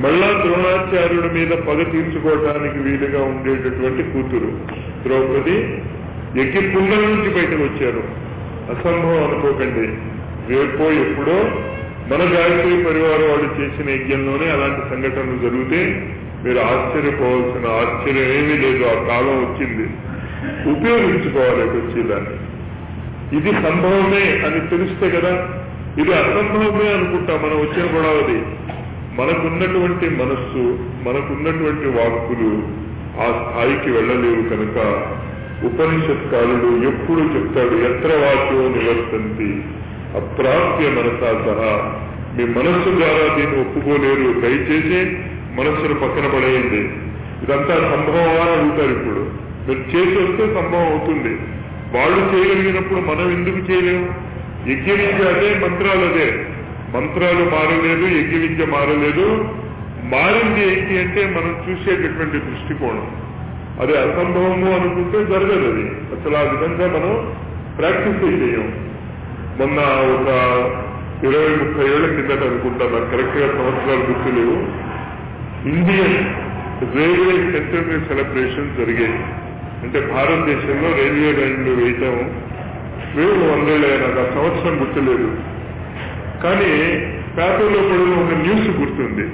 మళ్ళా ద్రోణాచార్యుడి మీద పగ తీర్చుకోవటానికి వీలుగా ఉండేటటువంటి కూతురు ద్రౌపది ఎక్కి కుండల నుంచి బయటకు వచ్చారు అసంభవం అనుకోకండి రేపో ఎప్పుడో మన గాయత్రి పరివారం వాళ్ళు చేసిన యజ్ఞంలోనే అలాంటి సంఘటనలు జరిగితే మీరు ఆశ్చర్యపోవాల్సిన ఆశ్చర్యం ఏమీ లేదు ఆ కాలం వచ్చింది ఉపయోగించుకోవాలి అటు వచ్చేదాన్ని ఇది సంభవమే అని తెలిస్తే కదా ఇది అసంభవమే అనుకుంటా మనం వచ్చిన గొడవది మనకున్నటువంటి మనస్సు మనకున్నటువంటి వాక్కులు ఆ స్థాయికి వెళ్ళలేవు కనుక ఉపనిషత్ కాలుడు ఎప్పుడు చెప్తాడు ఎత్ర వాక్యో నివర్తంతి అప్రాప్య మనసా సహా మీ మనస్సు ద్వారా దీన్ని ఒప్పుకోలేరు దయచేసి మనస్సును పక్కన పడేయండి ఇదంతా సంభవమా అని అడుగుతారు ఇప్పుడు మీరు చేసి వస్తే సంభవం అవుతుంది వాళ్ళు చేయగలిగినప్పుడు మనం ఎందుకు చేయలేము యజ్ఞ విద్య అదే మంత్రాలు అదే మంత్రాలు మారలేదు యజ్ఞ విద్య మారలేదు మారింది ఏంటి అంటే మనం చూసేటటువంటి దృష్టికోణం అది అసంభవము అనుకుంటే జరగదు అది అసలు ఆ విధంగా మనం ప్రాక్టీస్ చేయం మొన్న ఒక ఇరవై ముప్పై ఏళ్ల కిందట అనుకుంటా నాకు కరెక్ట్ గా సంవత్సరాలు గుర్తులేవు ఇండియన్ రైల్వే సెంటరీ సెలబ్రేషన్ జరిగాయి అంటే భారతదేశంలో రైల్వే లైన్లు వేయటం వేరు వందేళ్ళ నాకు ఆ సంవత్సరం గుర్తులేదు కానీ పేపర్లో పడిన ఒక న్యూస్ గుర్తుంది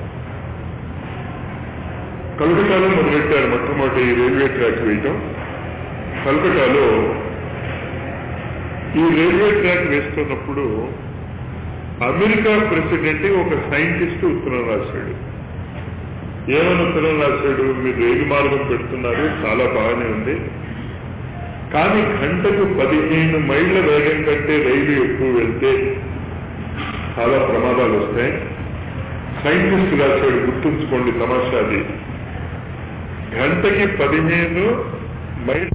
కలకటాలో మొదలెట్టారు మొట్టమొదటి ఈ రైల్వే ట్రాక్ వేయటం కలకటాలో ఈ రైల్వే ట్రాక్ వేస్తున్నప్పుడు అమెరికా ప్రెసిడెంట్ ఒక సైంటిస్ట్ ఉత్తరం రాశాడు ఏమని ఉత్తరం రాశాడు మీరు రైలు మార్గం పెడుతున్నారు చాలా బాగానే ఉంది కానీ గంటకు పదిహేను మైళ్ళ వేగం కంటే రైలు ఎక్కువ వెళ్తే చాలా ప్రమాదాలు వస్తాయి సైంటిస్ట్ రాశాడు గుర్తుంచుకోండి తమాషాది గంటకి పదిహేను మైల్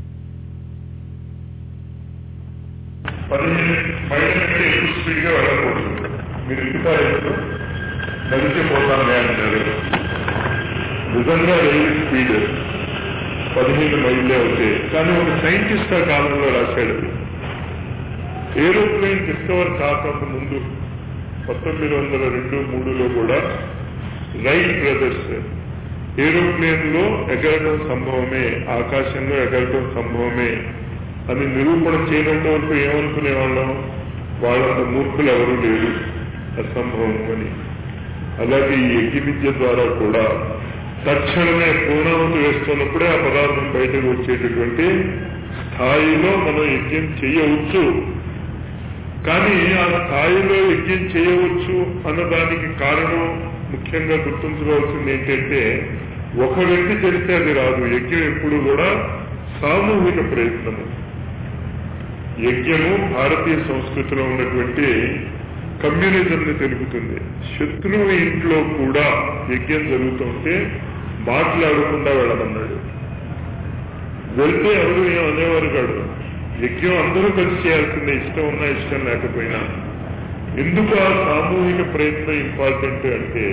పదిహేను మైళ్ళ కంటే ఎక్కువ స్పీడ్ గా వెళ్ళకూడదు మీరు ఎక్కుతారు ఎప్పుడు నడిచిపోతానే అంటారు నిజంగా రైలు స్పీడ్ పదిహేను మైళ్ళే అవుతాయి కానీ ఒక సైంటిస్ట్ ఆ కాలంలో రాశాడు ఏరోప్లేన్ డిస్కవర్ కాకుండా ముందు పంతొమ్మిది వందల రెండు మూడులో కూడా రైట్ బ్రదర్స్ ఏరోప్లేన్ లో ఎగరడం సంభవమే ఆకాశంలో ఎగరడం సంభవమే అని నిరూపణ చేయనంత వరకు ఏమనుకునేవాళ్ళం వాళ్ళంత మూర్ఖులు ఎవరూ లేరు అసంభవం అని అలాగే ఈ యజ్ఞ విద్య ద్వారా కూడా తక్షణమే పూర్ణావతి వేస్తున్నప్పుడే ఆ పదార్థం బయటకు వచ్చేటటువంటి స్థాయిలో మనం యజ్ఞం చేయవచ్చు కానీ ఆ స్థాయిలో యజ్ఞం చేయవచ్చు అన్నదానికి కారణం ముఖ్యంగా గుర్తుంచుకోవాల్సింది ఏంటంటే ఒక వ్యక్తి చేస్తే అది రాదు యజ్ఞం ఎప్పుడు కూడా సామూహిక ప్రయత్నము యజ్ఞము భారతీయ సంస్కృతిలో ఉన్నటువంటి కమ్యూనిజంని తెలుపుతుంది శత్రువు ఇంట్లో కూడా యజ్ఞం జరుగుతుంటే మాట్లాడకుండా వెళ్ళమన్నాడు వెళ్తే ఎవరు ఏం అనేవారు కాదు యజ్ఞం అందరూ కలిసి చేయాల్సిందే ఇష్టం ఉన్నా ఇష్టం లేకపోయినా ఎందుకు ఆ సామూహిక ప్రయత్నం ఇంపార్టెంట్ అంటే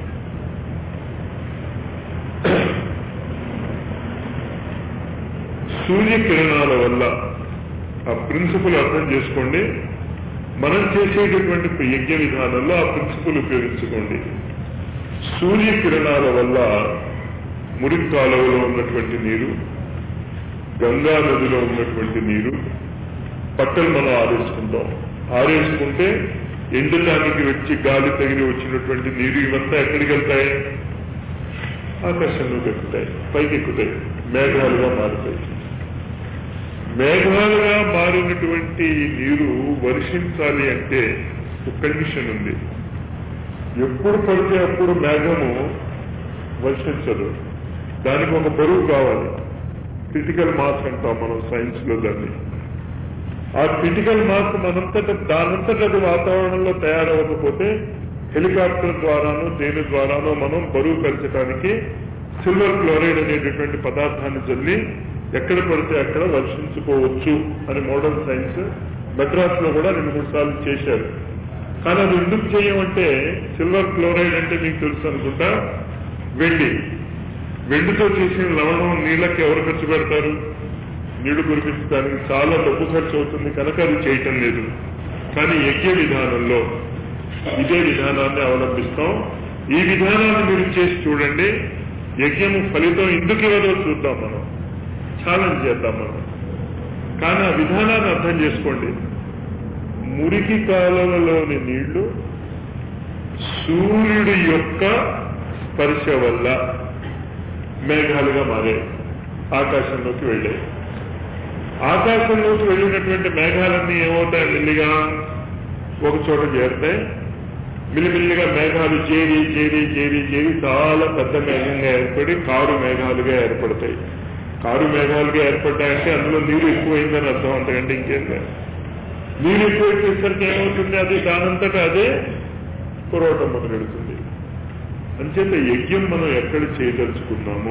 సూర్యకిరణాల వల్ల ఆ ప్రిన్సిపల్ అర్థం చేసుకోండి మనం చేసేటటువంటి యజ్ఞ విధానంలో ఆ ప్రిన్సిపల్ ఉపయోగించుకోండి సూర్యకిరణాల వల్ల మురికి కాలువలో ఉన్నటువంటి నీరు గంగా నదిలో ఉన్నటువంటి నీరు పట్టలు మనం ఆరేసుకుంటాం ఆరేసుకుంటే ఎండటానికి వచ్చి గాలి తగిలి వచ్చినటువంటి నీరు ఇవంతా ఎక్కడికి వెళ్తాయి ఆకాశంలోకి ఎక్కుతాయి పైకి ఎక్కుతాయి మేఘాలుగా మారుతాయి మేఘాలుగా మారినటువంటి నీరు వర్షించాలి అంటే ఒక కండిషన్ ఉంది ఎప్పుడు పడితే అప్పుడు మేఘము వర్షించదు దానికి ఒక బరువు కావాలి క్రిటికల్ మాస్ అంటాం మనం సైన్స్ లో దాన్ని ఆ క్రిటికల్ మాస్ మనంతట దానంతట అది వాతావరణంలో తయారవ్వకపోతే హెలికాప్టర్ ద్వారానో దేని ద్వారానో మనం బరువు పెంచడానికి సిల్వర్ క్లోరైడ్ అనేటటువంటి పదార్థాన్ని చల్లి ఎక్కడ పడితే అక్కడ వర్షించుకోవచ్చు అని మోడర్న్ సైన్స్ మెడ్రాస్ లో కూడా రెండు మూడు సార్లు చేశారు కానీ అది ఎందుకు చేయమంటే సిల్వర్ క్లోరైడ్ అంటే మీకు తెలుసు అనుకుంటా వెండి వెండితో చేసిన లవణం నీళ్ళకి ఎవరు ఖర్చు పెడతారు నీళ్లు కురిపించడానికి చాలా డబ్బు ఖర్చు అవుతుంది కనుక అది చేయటం లేదు కానీ యజ్ఞ విధానంలో ఇదే విధానాన్ని అవలంబిస్తాం ఈ విధానాన్ని మీరు చేసి చూడండి యజ్ఞము ఫలితం ఎందుకు ఇవ్వదో చూద్దాం మనం ఛాలెంజ్ చేద్దాం మనం కానీ ఆ విధానాన్ని అర్థం చేసుకోండి మురికి కాలువలోని నీళ్లు సూర్యుడి యొక్క స్పర్శ వల్ల మేఘాలుగా మారాయి ఆకాశంలోకి వెళ్ళాయి ఆకాశంలోకి వెళ్ళినటువంటి మేఘాలన్నీ ఏమవుతాయి మెల్లిగా ఒక చోట చేరుతాయి మిల్లిమిల్లిగా మేఘాలు చేరి చేరి చేరి చేరి చాలా పెద్ద మేఘంగా ఏర్పడి కారు మేఘాలుగా ఏర్పడతాయి కారు మేఘాలుగా ఏర్పడ్డాయంటే అందులో నీరు ఎక్కువైందని అర్థం అంతకంటే ఇంకేం లేదు నీరు ఎక్కువ వచ్చేసరికి ఏమవుతుంది అది దానంతటా అదే పురోటం మొదలెడుతుంది అంచేత యజ్ఞం మనం ఎక్కడ చేయదలుచుకున్నాము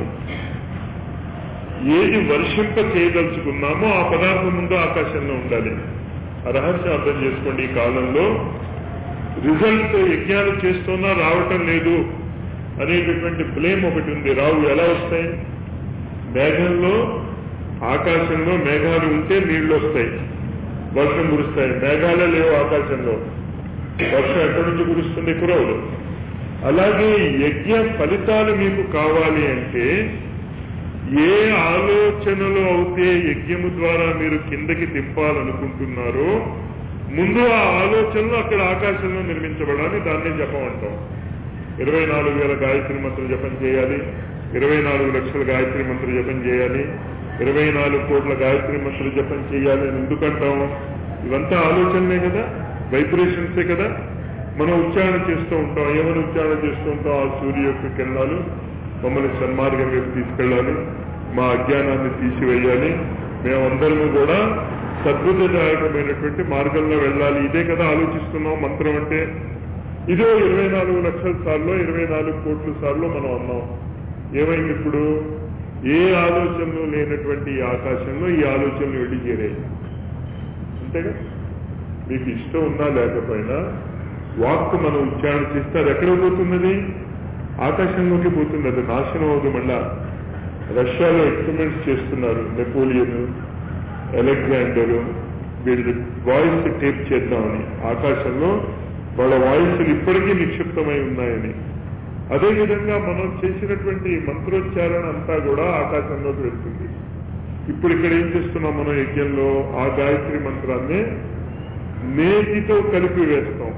ఏది వర్షింప చేయదలుచుకున్నామో ఆ పదార్థం ముందు ఆకాశంలో ఉండాలి ఆ రహస్యం అర్థం చేసుకోండి ఈ కాలంలో రిజల్ట్ యజ్ఞాలు చేస్తున్నా రావటం లేదు అనేటటువంటి బ్లేమ్ ఒకటి ఉంది రావు ఎలా వస్తాయి మేఘంలో ఆకాశంలో మేఘాలు ఉంటే నీళ్లు వస్తాయి వర్షం కురుస్తాయి మేఘాలే లేవు ఆకాశంలో వర్షం ఎక్కడి నుంచి కురుస్తుంది కురవదు అలాగే యజ్ఞ ఫలితాలు మీకు కావాలి అంటే ఏ ఆలోచనలు అయితే యజ్ఞము ద్వారా మీరు కిందకి తిప్పాలనుకుంటున్నారో ముందు ఆ ఆలోచనలు అక్కడ ఆకాశంలో నిర్మించబడాలి దాన్ని జపం అంటాం ఇరవై నాలుగు వేల గాయత్రి మంత్ర జపం చేయాలి ఇరవై నాలుగు లక్షల గాయత్రి మంత్ర జపం చేయాలి ఇరవై నాలుగు కోట్ల గాయత్రి మంత్ర జపం చేయాలి అని ఎందుకంటాం ఇవంతా ఆలోచనలే కదా వైబ్రేషన్సే కదా మనం ఉచ్చారణ చేస్తూ ఉంటాం ఏమని ఉచ్చారణ చేస్తూ ఉంటాం ఆ సూర్య యొక్క కిరణాలు మమ్మల్ని సన్మార్గం వైపు తీసుకెళ్ళాలి మా అజ్ఞానాన్ని తీసివేయాలి మేమందరము కూడా సద్బుద్ధదాయకమైనటువంటి మార్గంలో వెళ్ళాలి ఇదే కదా ఆలోచిస్తున్నాం మంత్రం అంటే ఇదో ఇరవై నాలుగు లక్షల సార్లు ఇరవై నాలుగు కోట్ల సార్లు మనం అన్నాం ఏమైంది ఇప్పుడు ఏ ఆలోచనలు లేనటువంటి ఈ ఆకాశంలో ఈ ఆలోచనలు వెళ్ళి చేరాయి అంతేగా మీకు ఇష్టం ఉన్నా లేకపోయినా వాక్ మనం ఉచ్చారణ చేస్తే అది ఎక్కడ పోతున్నది ఆకాశంలోకి పోతుంది అది నాశనం అవుతుంది మళ్ళా రష్యాలో ఎక్స్పెరిమెంట్స్ చేస్తున్నారు నెపోలియన్ అలెగ్జాండర్ వీళ్ళు వాయిస్ టేప్ చేద్దామని ఆకాశంలో వాళ్ళ వాయిస్లు ఇప్పటికీ నిక్షిప్తమై ఉన్నాయని అదేవిధంగా మనం చేసినటువంటి మంత్రోచ్చారణ అంతా కూడా ఆకాశంలోకి వెళ్తుంది ఇప్పుడు ఇక్కడ ఏం చేస్తున్నాం మనం యజ్ఞంలో ఆ గాయత్రి మంత్రాన్ని నేతితో కలిపి వేస్తాం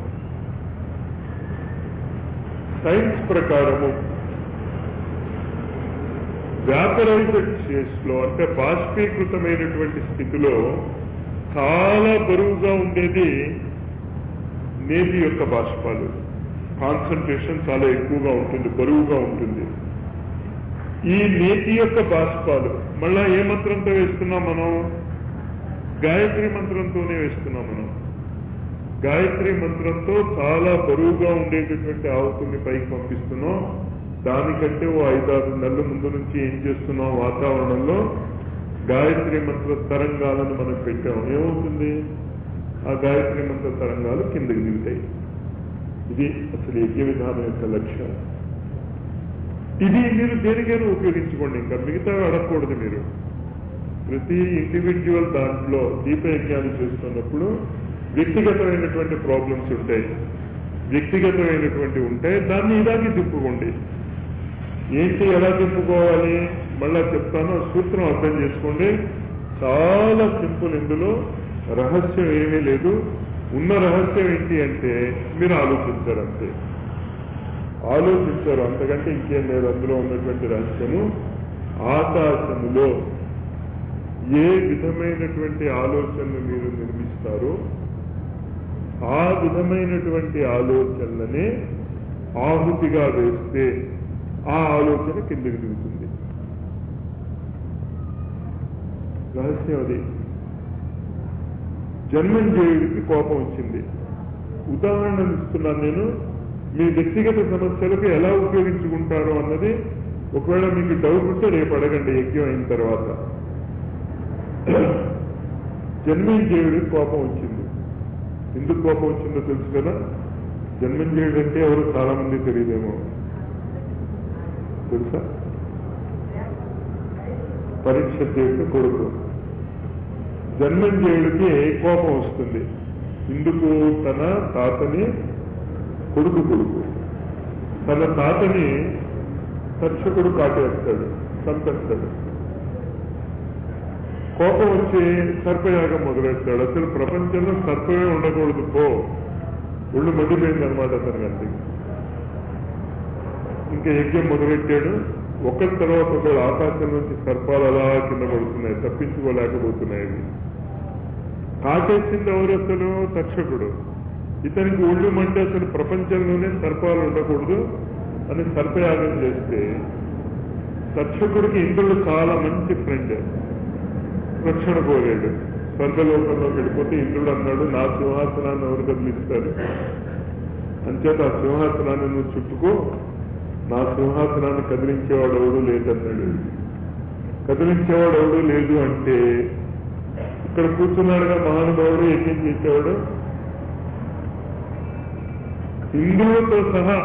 సైన్స్ ప్రకారము వ్యాపరైజ్డ్ స్టేజ్ లో అంటే బాష్పీకృతమైనటువంటి స్థితిలో చాలా బరువుగా ఉండేది నేతి యొక్క బాష్పాలు కాన్సన్ట్రేషన్ చాలా ఎక్కువగా ఉంటుంది బరువుగా ఉంటుంది ఈ నేతి యొక్క బాష్పాలు మళ్ళా ఏ మంత్రంతో వేస్తున్నాం మనం గాయత్రి మంత్రంతోనే వేస్తున్నాం మనం గాయత్రి మంత్రంతో చాలా బరువుగా ఉండేటటువంటి ఆవుతుల్ని పైకి పంపిస్తున్నాం దానికంటే ఓ ఐదారు నెలల ముందు నుంచి ఏం చేస్తున్నాం వాతావరణంలో గాయత్రి మంత్ర తరంగాలను మనం పెట్టాం ఏమవుతుంది ఆ గాయత్రి మంత్ర తరంగాలు కిందకి దిగుతాయి ఇది అసలు యజ్ఞ విధానం యొక్క లక్ష్యం ఇది మీరు దేనికైనా ఉపయోగించుకోండి ఇంకా మిగతా అడగకూడదు మీరు ప్రతి ఇండివిజువల్ దాంట్లో దీపయజ్ఞాలు చేస్తున్నప్పుడు వ్యక్తిగతమైనటువంటి ప్రాబ్లమ్స్ ఉంటాయి వ్యక్తిగతమైనటువంటి ఉంటాయి దాన్ని ఇలాగే తిప్పుకోండి ఏంటి ఎలా తిప్పుకోవాలి మళ్ళా చెప్తాను ఆ సూత్రం అర్థం చేసుకోండి చాలా సింపుల్ ఇందులో రహస్యం ఏమీ లేదు ఉన్న రహస్యం ఏంటి అంటే మీరు ఆలోచించారు అంతే ఆలోచించారు అంతకంటే ఇంకేం లేదు అందులో ఉన్నటువంటి రహస్యము ఆకాశములో ఏ విధమైనటువంటి ఆలోచనలు మీరు నిర్మిస్తారో ఆ విధమైనటువంటి ఆలోచనలనే ఆహుతిగా వేస్తే ఆ ఆలోచన కిందకి దిగుతుంది రహస్యం అది జన్మంజయుడికి కోపం వచ్చింది ఉదాహరణలు ఇస్తున్నాను నేను మీ వ్యక్తిగత సమస్యలకు ఎలా ఉపయోగించుకుంటారో అన్నది ఒకవేళ మీకు డౌట్ ఉంటే రేపు అడగండి యజ్ఞం అయిన తర్వాత జన్మేంజయుడికి కోపం వచ్చింది ఎందుకు కోపం వచ్చిందో తెలుసు కదా జన్మంజయుడు అంటే ఎవరు చాలా మంది తెలియదేమో తెలుసా పరీక్ష యొక్క కొడుకు జన్మంజయుడికి కోపం వస్తుంది ఇందుకు తన తాతని కొడుకు కొడుకు తన తాతని తక్షకుడు కాటేస్తాడు చంపేస్తాడు కోపం వచ్చి సర్పయాగం మొదలెడతాడు అసలు ప్రపంచంలో సర్పమే ఉండకూడదు పో ఒళ్ళు మండిపోయింది అనమాట అతనికి అంతే ఇంకా యజ్ఞం మొదలెట్టాడు ఒకరి తర్వాత ఒకరు ఆకాశం నుంచి సర్పాలు అలా కింద పడుతున్నాయి తప్పించుకోలేకపోతున్నాయి అవి కాటేసింది ఎవరు అసలు తక్షకుడు ఇతనికి ఒళ్ళు మంటే అసలు ప్రపంచంలోనే సర్పాలు ఉండకూడదు అని సర్పయాగం చేస్తే తక్షకుడికి ఇంద్రుడు చాలా మంచి ఫ్రెండ్ రక్షణ కోరాడు స్వర్గలోకంలో వెళ్ళిపోతే ఇంద్రుడు అన్నాడు నా సింహాసనాన్ని ఎవరు కదిలిస్తారు అంచేత ఆ సింహాసనాన్ని నువ్వు చుట్టుకో నా సింహాసనాన్ని కదిలించేవాడు ఎవడు లేదన్నాడు కదిలించేవాడు ఎవడు లేదు అంటే ఇక్కడ కూర్చున్నాడుగా మహానుభావుడు యజ్ఞం చేసేవాడు ఇంద్రుడితో సహా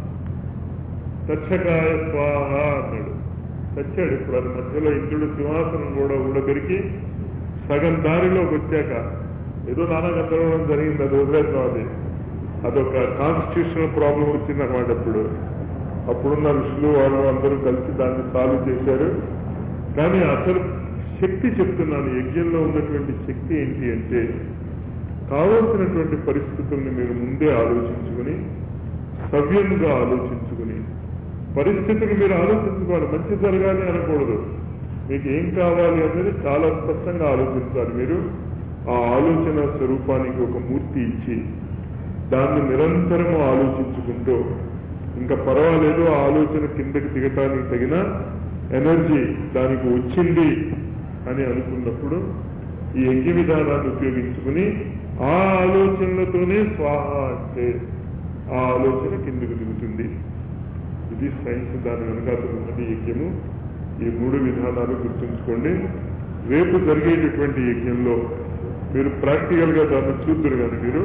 తచ్చకాయ స్వాహ అన్నాడు చచ్చాడు ఇప్పుడు అది మధ్యలో ఇంద్రుడు సింహాసనం కూడా ఊడబెరికి సగం దారిలోకి వచ్చాక ఏదో నానా గందరగోళం జరిగింది అది వదిలేద్దాం అది అదొక కాన్స్టిట్యూషనల్ ప్రాబ్లం వచ్చిందన్నమాట ఇప్పుడు అప్పుడున్న ఋషులు వాళ్ళు అందరూ కలిసి దాన్ని సాల్వ్ చేశారు కానీ అసలు శక్తి చెప్తున్నాను యజ్ఞంలో ఉన్నటువంటి శక్తి ఏంటి అంటే కావలసినటువంటి పరిస్థితుల్ని మీరు ముందే ఆలోచించుకుని సవ్యంగా ఆలోచించుకుని పరిస్థితులు మీరు ఆలోచించుకోవాలి మంచి జరగాలి అనకూడదు మీకు ఏం కావాలి అనేది చాలా స్పష్టంగా ఆలోచించాలి మీరు ఆ ఆలోచన స్వరూపానికి ఒక మూర్తి ఇచ్చి దాన్ని నిరంతరము ఆలోచించుకుంటూ ఇంకా పర్వాలేదు ఆ ఆలోచన కిందకి దిగటానికి తగిన ఎనర్జీ దానికి వచ్చింది అని అనుకున్నప్పుడు ఈ యజ్ఞ విధానాన్ని ఉపయోగించుకుని ఆ ఆలోచనలతోనే స్వాహ అంటే ఆ ఆలోచన కిందకు దిగుతుంది ఇది సైన్స్ దాని వెనకాతలు ఉన్నది యజ్ఞము ఈ మూడు విధానాలు గుర్తుంచుకోండి రేపు జరిగేటటువంటి యజ్ఞంలో మీరు ప్రాక్టికల్ గా దాన్ని చూద్దరు కానీ మీరు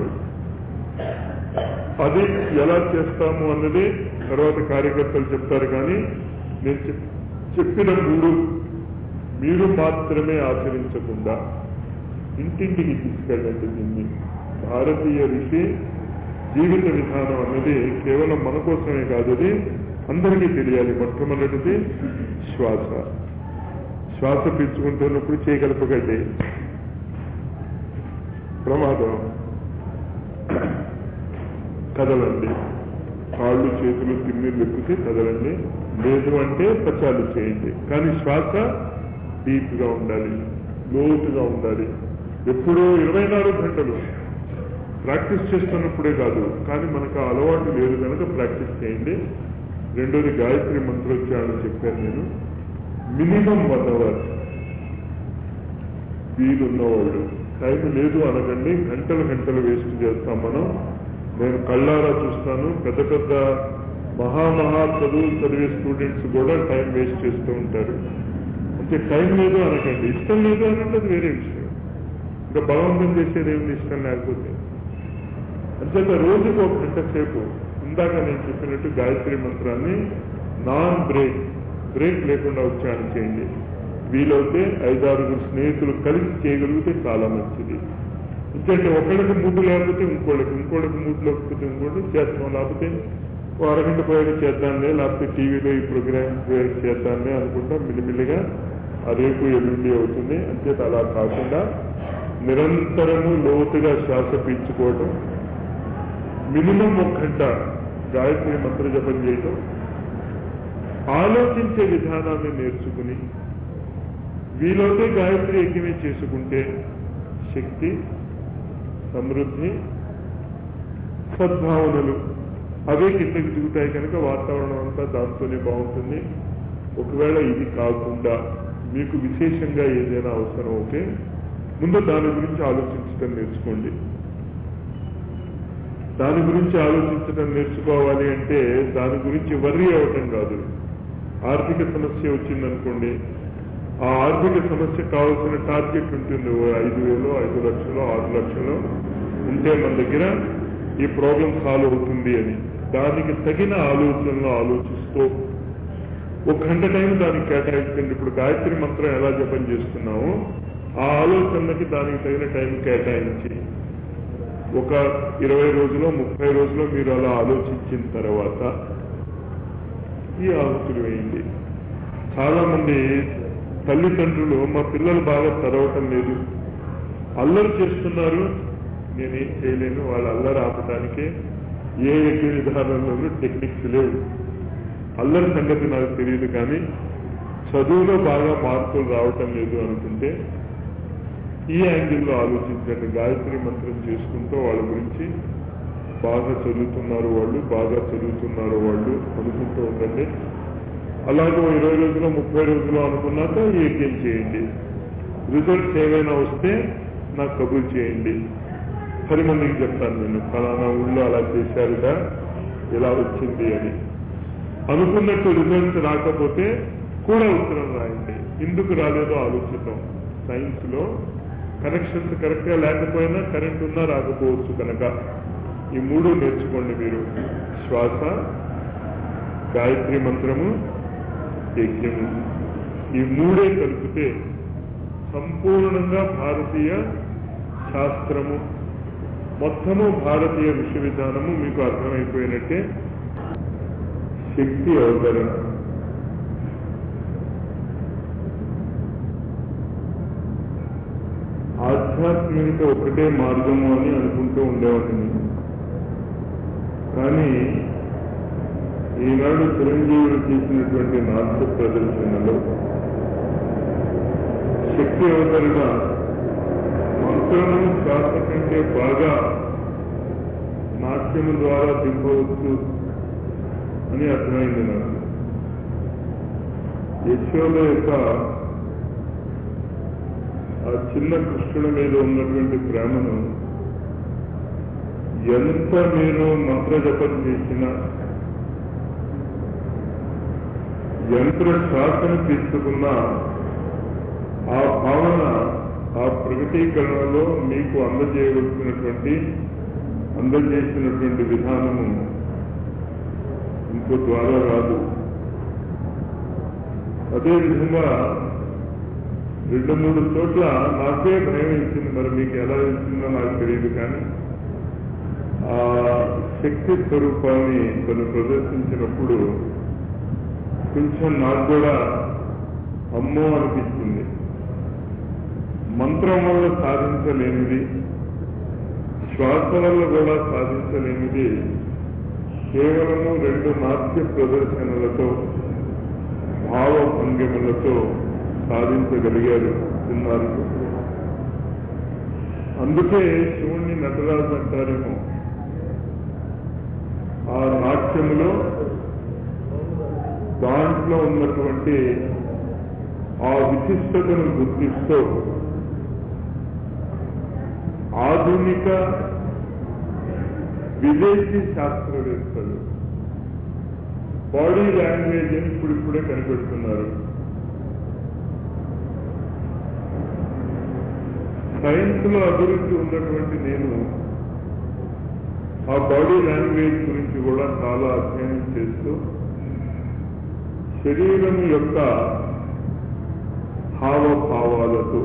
అది ఎలా చేస్తాము అన్నది తర్వాత కార్యకర్తలు చెప్తారు కానీ నేను చెప్- చెప్పిన మూడు మీరు మాత్రమే ఆచరించకుండా ఇంటింటికి తీసుకెళ్ళండి దీన్ని భారతీయ ఋషి జీవిత విధానం అన్నది కేవలం మన కోసమే కాదు అది అందరికీ తెలియాలి మొట్టమొదటిది శ్వాస శ్వాస పీల్చుకుంటున్నప్పుడు చేయగలపకండి ప్రమాదం కదలండి కాళ్ళు చేతులు తిమ్మి వెక్కితే కదలండి లేదు అంటే పచాలు చేయండి కానీ శ్వాస డీప్ గా ఉండాలి లోతుగా ఉండాలి ఎప్పుడూ ఇరవై నాలుగు గంటలు ప్రాక్టీస్ చేస్తున్నప్పుడే కాదు కానీ మనకు ఆ అలవాటు లేదు కనుక ప్రాక్టీస్ చేయండి రెండోది గాయత్రి మంత్రోచ్చారణ చెప్పాను నేను మినిమం వన్ అవర్ వీలున్నవాళ్ళు టైం లేదు అనకండి గంటలు గంటలు వేస్ట్ చేస్తాం మనం నేను కళ్ళారా చూస్తాను పెద్ద పెద్ద మహామహా చదువు చదివే స్టూడెంట్స్ కూడా టైం వేస్ట్ చేస్తూ ఉంటారు అంటే టైం లేదు అనకండి ఇష్టం లేదు అనంటే అది వేరే విషయం ఇంకా బలవంతం చేసేది ఏమి ఇష్టం లేకపోతే అంచేత రోజుకు ఒక గంట సేపు ఇందాక నేను చెప్పినట్టు గాయత్రి మంత్రాన్ని నాన్ బ్రేక్ బ్రేక్ లేకుండా ఉచ్చారణ చేయండి వీలైతే ఐదారుగురు స్నేహితులు కలిసి చేయగలిగితే చాలా మంచిది ఎందుకంటే ఒకళ్ళకి మూడు లేకపోతే ఇంకోళ్ళకి ఇంకోళ్ళకి మూడు లేకపోతే ఇంకోటి చేస్తాం లేకపోతే ఓ అరగంట పోయాక చేద్దాంలే లేకపోతే టీవీలో ఈ ప్రోగ్రామ్ చేద్దాంలే అనుకుంటా మిల్లిమిల్లిగా ఆ రేపు ఎల్లుండి అవుతుంది అంచేత అలా కాకుండా నిరంతరము లోతుగా శ్వాస పీల్చుకోవటం మినిమం ఒక గంట గాయత్రి మంత్ర జపం చేయటం ఆలోచించే విధానాన్ని నేర్చుకుని వీలైతే గాయత్రి యజ్ఞమే చేసుకుంటే శక్తి సమృద్ధి సద్భావనలు అవే కిందకి దిగుతాయి కనుక వాతావరణం అంతా దాంతోనే బాగుంటుంది ఒకవేళ ఇది కాకుండా మీకు విశేషంగా ఏదైనా అవసరం అవుతే ముందు దాని గురించి ఆలోచించడం నేర్చుకోండి దాని గురించి ఆలోచించడం నేర్చుకోవాలి అంటే దాని గురించి వర్రీ అవ్వటం కాదు ఆర్థిక సమస్య వచ్చిందనుకోండి ఆ ఆర్థిక సమస్య కావాల్సిన టార్గెట్ ఉంటుంది ఓ ఐదు వేలు ఐదు లక్షలు ఆరు లక్షలు ఉంటే మన దగ్గర ఈ ప్రాబ్లం సాల్వ్ అవుతుంది అని దానికి తగిన ఆలోచనలు ఆలోచిస్తూ ఒక గంట టైం దానికి కేటాయించండి ఇప్పుడు గాయత్రి మంత్రం ఎలా జపం చేస్తున్నామో ఆ ఆలోచనలకి దానికి తగిన టైం కేటాయించి ఒక ఇరవై రోజులో ముప్పై రోజులో మీరు అలా ఆలోచించిన తర్వాత ఈ ఆహుతులు వేయండి చాలా మంది తల్లిదండ్రులు మా పిల్లలు బాగా చదవటం లేదు అల్లరి చేస్తున్నారు నేనేం చేయలేను వాళ్ళ అల్లరి ఆపడానికే ఏ యజ్ఞ విధానంలోనూ టెక్నిక్స్ లేవు అల్లరి సంగతి నాకు తెలియదు కానీ చదువులో బాగా మార్కులు రావటం లేదు అనుకుంటే ఈ యాంగిల్లో ఆలోచించండి గాయత్రి మంత్రం చేసుకుంటూ వాళ్ళ గురించి బాగా చదువుతున్నారు వాళ్ళు బాగా చదువుతున్నారు వాళ్ళు అనుకుంటూ ఉండండి అలాగే ఓ ఇరవై రోజులు ముప్పై రోజులు అనుకున్నాక ఈ యజ్ఞం చేయండి రిజల్ట్స్ ఏమైనా వస్తే నాకు కబుల్ చేయండి పది మందికి చెప్తాను నేను ఫలానా ఊళ్ళో అలా చేశారుట ఇలా వచ్చింది అని అనుకున్నట్టు రిజల్ట్స్ రాకపోతే కూడా ఉత్తరం రాయండి ఎందుకు రాలేదో ఆలోచిద్దాం సైన్స్ లో కనెక్షన్స్ కరెక్ట్ గా లేకపోయినా కరెంట్ ఉన్నా రాకపోవచ్చు కనుక ఈ మూడు నేర్చుకోండి మీరు శ్వాస గాయత్రి మంత్రము యజ్ఞము ఈ మూడే కలిపితే సంపూర్ణంగా భారతీయ శాస్త్రము మొత్తము భారతీయ విశ్వవిధానము మీకు అర్థమైపోయినట్టే శక్తి అవతరణ ఆధ్యాత్మికత ఒకటే మార్గము అని అనుకుంటూ ఉండేవాడిని కానీ ఈనాడు చిరంజీవులు చేసినటువంటి నాట్య ప్రదర్శనలో శక్తి అవతరణ మంత్రము శ్వాస కంటే బాగా నాట్యము ద్వారా దింపవచ్చు అని అర్థమైంది నాకు యశోద యొక్క ఆ చిన్న కృష్ణుడి మీద ఉన్నటువంటి ప్రేమను ఎంత మీరు మంత్ర జపం చేసినా యంత్ర శ్వాసను తీసుకున్నా ఆ భావన ఆ ప్రకటీకరణలో మీకు అందజేయవలసినటువంటి అందజేసినటువంటి విధానము ఇంకో ద్వారా రాదు అదేవిధంగా రెండు మూడు చోట్ల నాకే భయం ఇచ్చింది మరి మీకు ఎలా ఇచ్చిందో నాకు తెలియదు కానీ ఆ శక్తి స్వరూపాన్ని తను ప్రదర్శించినప్పుడు కొంచెం నాకు కూడా అమ్మో అనిపించింది మంత్రం వల్ల సాధించలేనిది శ్వాస వల్ల కూడా సాధించలేనిది కేవలము రెండు నాట్య ప్రదర్శనలతో భావ భంగిమలతో సాధించగలిగారు చిన్నారు అందుకే శివుణ్ణి నటరాజు అంటారేమో ఆ నాట్యములో దాంట్లో ఉన్నటువంటి ఆ విశిష్టతను గుర్తిస్తూ ఆధునిక విదేశీ శాస్త్రవేత్తలు బాడీ లాంగ్వేజ్ అని ఇప్పుడిప్పుడే కనిపెడుతున్నారు సైన్స్ లో అభివృద్ధి ఉన్నటువంటి నేను ఆ బాడీ లాంగ్వేజ్ గురించి కూడా చాలా అధ్యయనం చేస్తూ శరీరం యొక్క హావభావాలతో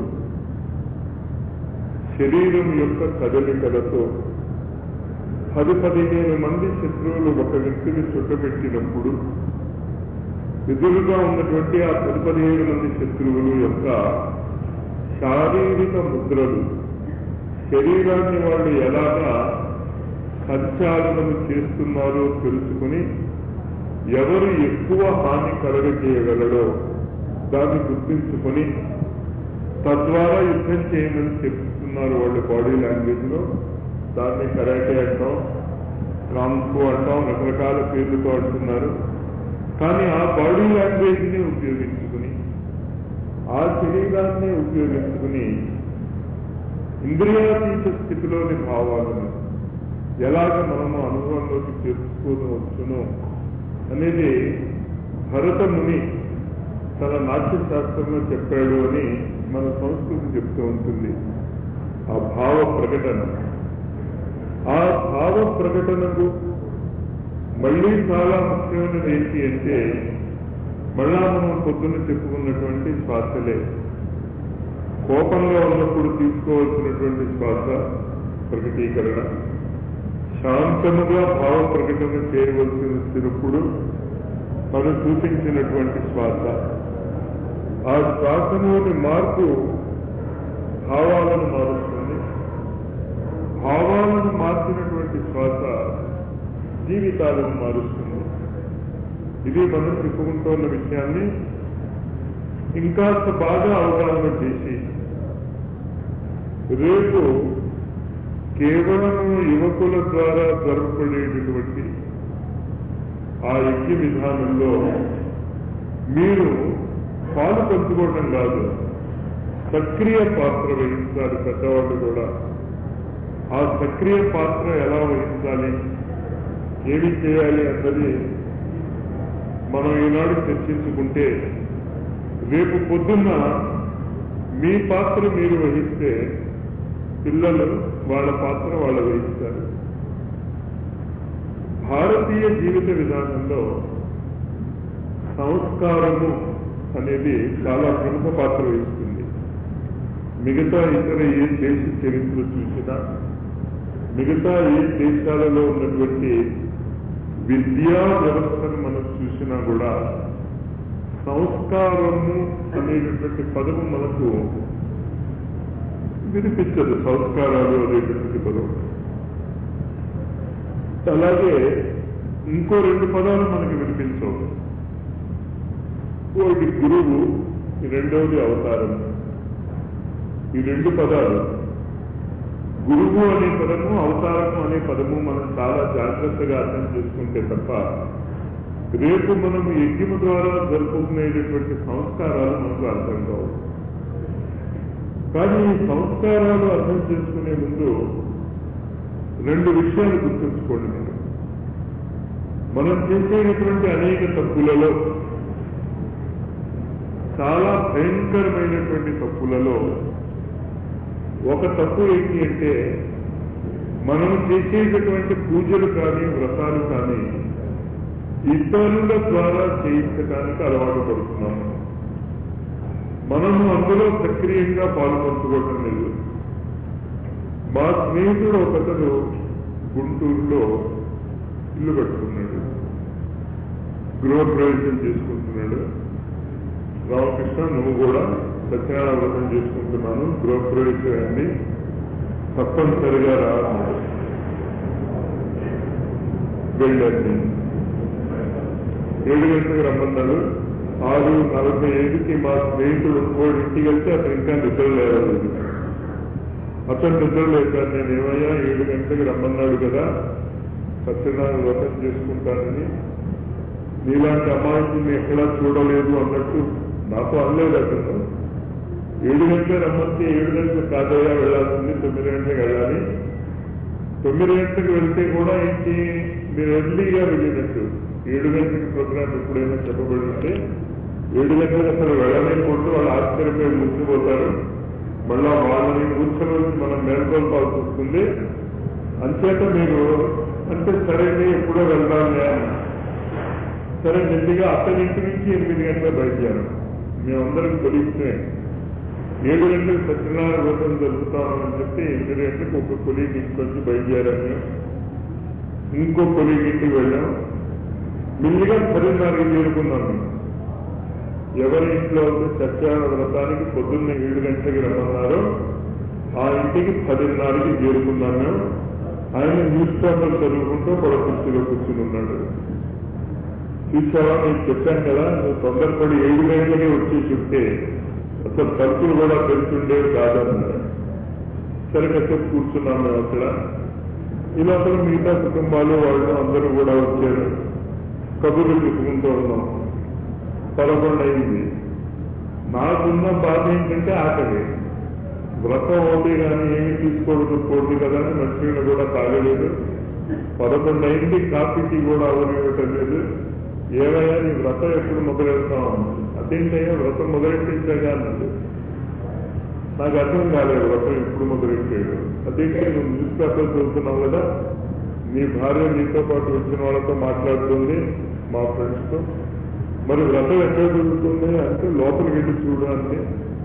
శరీరం యొక్క కదలికలతో పది పదిహేను మంది శత్రువులు ఒక వ్యక్తిని చుట్టబెట్టినప్పుడు ఎదురుగా ఉన్నటువంటి ఆ పది పదిహేను మంది శత్రువులు యొక్క శారీరక ముద్రలు శరీరాన్ని వాళ్ళు ఎలాగా సంచాలనం చేస్తున్నారో తెలుసుకుని ఎవరు ఎక్కువ హాని కలగజేయగలడో దాన్ని గుర్తించుకొని తద్వారా యుద్ధం చేయమని చెప్తున్నారు వాళ్ళ బాడీ లాంగ్వేజ్ లో దాన్ని కరాటే అంటాం కాంపు అంటాం రకరకాల పేర్లతో అంటున్నారు కానీ ఆ బాడీ లాంగ్వేజ్ ని ఉపయోగించుకుని ఆ శరీరాన్ని ఉపయోగించుకుని ఇంద్రియాతీత స్థితిలోని భావాలను ఎలాగ మనము అనుభవంలోకి తెలుసుకోవచ్చును అనేది భరత ముని తన నాట్య శాస్త్రంలో చెప్పాడు అని మన సంస్కృతి చెప్తూ ఉంటుంది ఆ భావ ప్రకటన ఆ భావ ప్రకటనకు మళ్ళీ చాలా ముఖ్యమైనది ఏంటి అంటే మళ్ళా మనం పొద్దున్న చెప్పుకున్నటువంటి శ్వాసలే కోపంలో ఉన్నప్పుడు తీసుకోవాల్సినటువంటి శ్వాస ప్రకటీకరణ శాంతముగా భావ ప్రకటన చేయవలసి వచ్చినప్పుడు మనం చూపించినటువంటి శ్వాస ఆ శ్వాసలోని మార్పు భావాలను మారుస్తుంది భావాలను మార్చినటువంటి శ్వాస జీవితాలను మారుస్తుంది ఇది మనం చెప్పుకుంటున్న విషయాన్ని ఇంకాస్త బాగా అవగాహన చేసి రేపు కేవలం యువకుల ద్వారా జరపబడేటటువంటి ఆ యజ్ఞ విధానంలో మీరు పాలు పంచుకోవటం కాదు సక్రియ పాత్ర వహించాలి పెద్దవాళ్ళు కూడా ఆ సక్రియ పాత్ర ఎలా వహించాలి ఏమి చేయాలి అన్నది మనం ఈనాడు చర్చించుకుంటే రేపు పొద్దున్న మీ పాత్ర మీరు వహిస్తే పిల్లలు వాళ్ళ పాత్ర వాళ్ళు వహిస్తారు భారతీయ జీవిత విధానంలో సంస్కారము అనేది చాలా ప్రముఖ పాత్ర వహిస్తుంది మిగతా ఇతర ఏ దేశ చరిత్ర చూసినా మిగతా ఏ దేశాలలో ఉన్నటువంటి విద్యా వ్యవస్థను మనం చూసినా కూడా సంస్కారము అనేటటువంటి పదము మనకు వినిపించదు సంస్కారాలు అనేటటువంటి పదం అలాగే ఇంకో రెండు పదాలు మనకి వినిపించవు ఒకటి గురువు ఈ రెండవది అవతారం ఈ రెండు పదాలు గురువు అనే పదము అవతారము అనే పదము మనం చాలా జాగ్రత్తగా అర్థం చేసుకుంటే తప్ప రేపు మనం యజ్ఞము ద్వారా జరుపుకునేటటువంటి సంస్కారాలు మనకు అర్థం కావు కానీ ఈ సంస్కారాలు అర్థం చేసుకునే ముందు రెండు విషయాలు గుర్తుంచుకోండి మనం మనం చేసేటటువంటి అనేక తప్పులలో చాలా భయంకరమైనటువంటి తప్పులలో ఒక తప్పు ఏంటి అంటే మనం చేసేటటువంటి పూజలు కానీ వ్రతాలు కానీ ఇతరుల ద్వారా చేయించడానికి అలవాటు పడుతున్నాము మనము అందులో సక్రియంగా పాల్పంచుకోవటం లేదు మా స్నేహితుడు ఒకతను గుంటూరులో ఇల్లు కట్టుకున్నాడు గృహప్రవేశం చేసుకుంటున్నాడు రామకృష్ణ నువ్వు కూడా సత్యనారాయణ వ్రతం చేసుకుంటున్నాను గృహప్రవేశాన్ని తప్పనిసరిగా రా అన్నాడు. వెళ్ళాను నేను. ఏడు గంటలకు రమ్మన్నాడు ఆరు నలభై ఐదుకి మా స్నేహితుడు ఇంకోటి ఇంటికి వెళ్తే అతను ఇంకా నిద్ర లేదు అతను నిద్ర లేచాను నేను ఏమయ్యా ఏడు గంటలకు రమ్మన్నాడు కదా సత్యనారాయణ వ్రతం చేసుకుంటానని నీలాంటి అమాయకుల్ని ఎక్కడా చూడలేదు అన్నట్టు నాకు అనలేదు అతను ఏడు గంటలకు రమ్మంటే ఏడు గంటలకు కాదయ్యా వెళ్ళాల్సింది తొమ్మిది గంటలకు వెళ్ళాలి తొమ్మిది గంటలకు వెళ్తే కూడా ఏంటి మీరు ఎర్లీగా వెళ్ళినట్టు ఏడు గంటలకు ప్రోగ్రామ్ ఎప్పుడైనా చెప్పబడి ఉంటే ఏడు గంటలకు అసలు వెళ్ళలేకపోతే వాళ్ళు ఆశ్చర్యపోయి ముచ్చిపోతారు మళ్ళా వాళ్ళని కూర్చొని మనం మేల్కొల్పాల్సి వస్తుంది అంచేత మీరు అంటే సరేనే ఎప్పుడో వెళ్దాంలే అని. సరే మెల్లిగా అతని ఇంటి నుంచి ఎనిమిది గంటల బయలుదేరాం మేమందరం కొలిస్తే ఏడు గంటలకు సత్యనారాయణ వ్రతం జరుపుతామని చెప్పి ఎనిమిది గంటలకు ఒక కొలీగ్ ఇంటికొచ్చి బయలుదేరాం మేము ఇంకో కొలీగ్ ఇంటికి వెళ్ళాం మెల్లిగా పదిన్నరకి చేరుకున్నాం మేము ఎవరి ఇంట్లో ఉంటే సత్యనారాయణ వ్రతానికి పొద్దున్న ఏడు గంటలకి రమ్మన్నారో ఆ ఇంటికి పదిన్నరకి చేరుకున్నాం మేము ఆయన న్యూస్ పేపర్ చదువుకుంటూ పొడ కుర్చీలో కూర్చుని ఉన్నాడు చూసావా నేను చెప్పాను కదా నువ్వు తొందరపడి ఏడు గంటలకే వచ్చి చెప్తే అసలు తలుపులు కూడా పెడుతుండేవి కాదన్నారు సరే కాసేపు కూర్చున్నాం మేము అక్కడ ఇలా అసలు మిగతా కుటుంబాలు వాళ్ళు అందరూ కూడా వచ్చారు కబుర్లు చెప్పుకుంటూ ఉన్నాం పదకొండు అయింది నాకున్న బాధ ఏంటంటే ఆకలి వ్రతం అవుతే కానీ ఏమి తీసుకోవద్దు పోటీ కదా అని మంచిగా కూడా తాగలేదు పదకొండు అయింది కాఫీకి కూడా అవనివ్వటం లేదు ఏమయ్యా నీ వ్రతం ఎప్పుడు మొదలెడతాం అదేంటయ్యా వ్రతం మొదలెట్టించగా అన్నది నాకు అర్థం కాలేదు వ్రతం ఎప్పుడు మొదలెట్టాడు అదేంటే నువ్వు న్యూస్ పేపర్ చదువుతున్నావు కదా నీ భార్య నీతో పాటు వచ్చిన వాళ్ళతో మాట్లాడుతుంది మా ఫ్రెండ్స్తో మరి వ్రతం ఎక్కడ జరుగుతుంది అంటే లోపలికి వెళ్ళి చూడు అంటే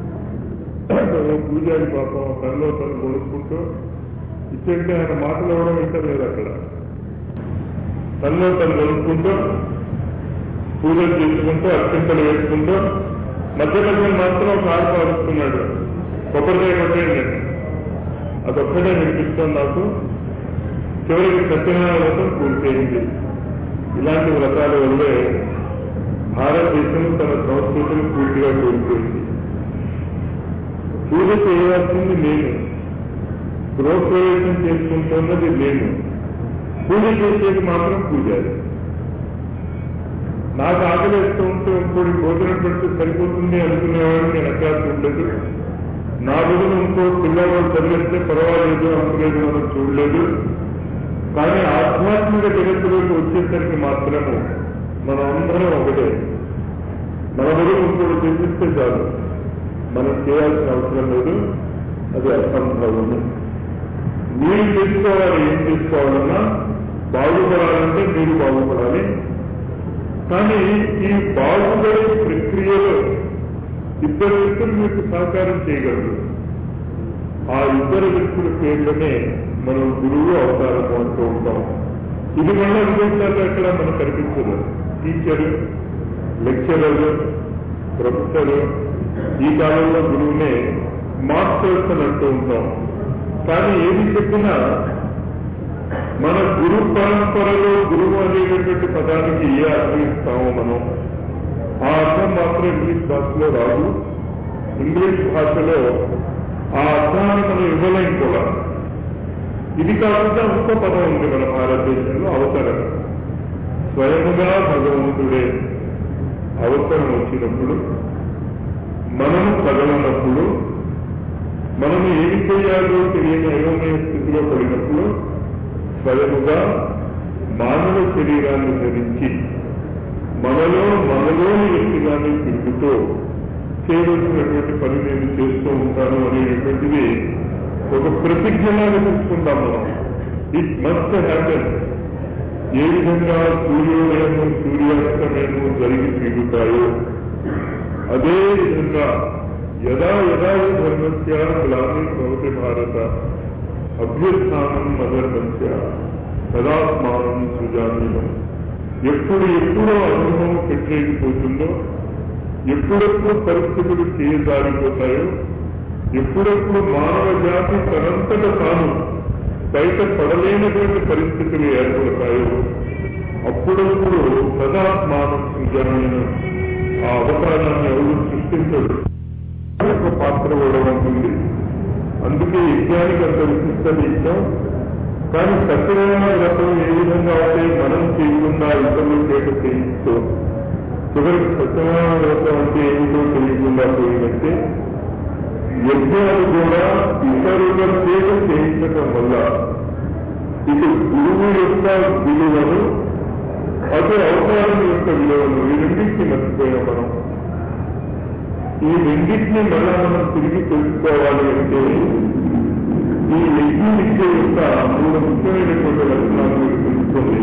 ఓ పూజారి పాపం తనలో తను కొనుక్కుంటూ ఇచ్చంటే ఆయన మాటలు ఇవ్వడం వింటలేదు అక్కడ తనలో తను కొనుక్కుంటూ పూజలు చేసుకుంటూ అత్యంతలు వేసుకుంటూ మధ్య మధ్యలో మాత్రం ఒక ఆరు పారుస్తున్నాడు కొబ్బరికాయ కొట్టేయండి అదొక్కటే వినిపిస్తుంది నాకు చివరికి సత్యనారాయణ వ్రతం పూర్తయింది ఇలాంటి వ్రతాల వల్లే భారతదేశం తన సంస్కృతిని పూర్తిగా కోల్పోయింది పూజ చేయవలసింది నేను గృహప్రవేశం చేసుకుంటున్నది నేను పూజ చేసేది మాత్రం పూజారి నాకు ఆకలి వేస్తూ ఉంటే ఇంకోటి భోజనం పెడితే సరిపోతుంది అనుకునేవాడు నేను అభ్యాసం ఉండదు నా బదులు ఇంకో పిల్లవాడు చదివిస్తే పర్వాలేదు అనుకునేది మనం చూడలేదు కానీ ఆధ్యాత్మిక జగత్తులోకి వచ్చేసరికి మాత్రము మనం అందరం ఒకటే మన బదులు ఇంకోటి చేసిస్తే చాలు మనం చేయాల్సిన అవసరం లేదు అది అసంభవము మీరు చేసుకోవాలి ఏం చేసుకోవాలన్నా బాగుపడాలంటే మీరు బాగుపడాలి కానీ ఈ బాగుపడే ప్రక్రియలో ఇద్దరు వ్యక్తులు మీకు సహకారం చేయగలరు ఆ ఇద్దరు వ్యక్తుల పేర్లనే మనం గురువు అవతారం అంటూ ఉంటాం ఇది మళ్ళీ విదేశాల్లో ఎక్కడ మనకు కనిపించదు టీచరు లెక్చరర్ ప్రొఫెసర్ ఈ కాలంలో గురువునే మాస్టర్స్ అని అంటూ ఉంటాం కానీ ఏది చెప్పినా మన గురు పరంపరలో గురువు అనేటటువంటి పదానికి ఏ అర్థం ఇస్తామో మనం ఆ అర్థం మాత్రం ఇంగ్లీష్ భాషలో రాదు ఇంగ్లీష్ భాషలో ఆ అర్థాన్ని మనం ఇవ్వలేం కూడా ఇది కాకుండా ఇంకో పదం ఉంది మన భారతదేశంలో అవతరణ స్వయముగా భగవంతుడే అవసరం వచ్చినప్పుడు మనము కదలనప్పుడు మనము ఏమి చేయాలో తెలియని అయోమయ స్థితిలో పడినప్పుడు స్వయముగా మానవ శరీరాన్ని ధరించి మనలో మనలోని వ్యక్తిగాన్ని తిరుగుతూ చేయవలసినటువంటి పని నేను చేస్తూ ఉంటాను అనేటటువంటిది ఒక ప్రతిజ్ఞలాగా తీసుకుంటాం మనం ఇట్ మస్ట్ హ్యాపెన్ ఏ విధంగా సూర్యోదయము సూర్యాస్తమయము జరిగి తీరుతాయో అదే విధంగా యదా యదా హి ధర్మస్య గ్లాని భవతి భారత అభ్యుత్నం అధర్మస్య సదాత్మానం సృజాన్యం ఎప్పుడు ఎప్పుడో అనుభవం పెట్టలేకపోతుందో ఎప్పుడెప్పుడు పరిస్థితులు చేయజారిపోతాయో ఎప్పుడెప్పుడు మానవ జాతి తనంతట తాను బయట పడలేనటువంటి పరిస్థితులు ఏర్పడతాయో అప్పుడప్పుడు సదాత్మానం సృజాన్యం ఆ అవతారాన్ని ఎవరు సృష్టించడు ఒక పాత్ర కూడా ఉంటుంది అందుకే యజ్ఞానికి అంత విశిష్టత ఇచ్చాం కానీ సత్యనారాయణ వ్రతం ఏ విధంగా అయితే మనం చేయకుండా ఇతరులు చేత చేయిస్తూ చివరికి సత్యనారాయణ వ్రతం అంటే ఏమిటో తెలియకుండా పోయిందంటే యజ్ఞాలు కూడా ఇతరుల చేత చేయించటం వల్ల ఇటు గురువు యొక్క విలువను అటు అవతారం యొక్క విలువను ఈ రెండింటిని మర్చిపోయాం మనం ఈ రెండింటిని మళ్ళా మనం తిరిగి తెలుసుకోవాలి అంటే ఈ యజ్ఞ విద్య యొక్క మూడు ముఖ్యమైనటువంటి లక్షణాలు మీరు తెలుసుకోండి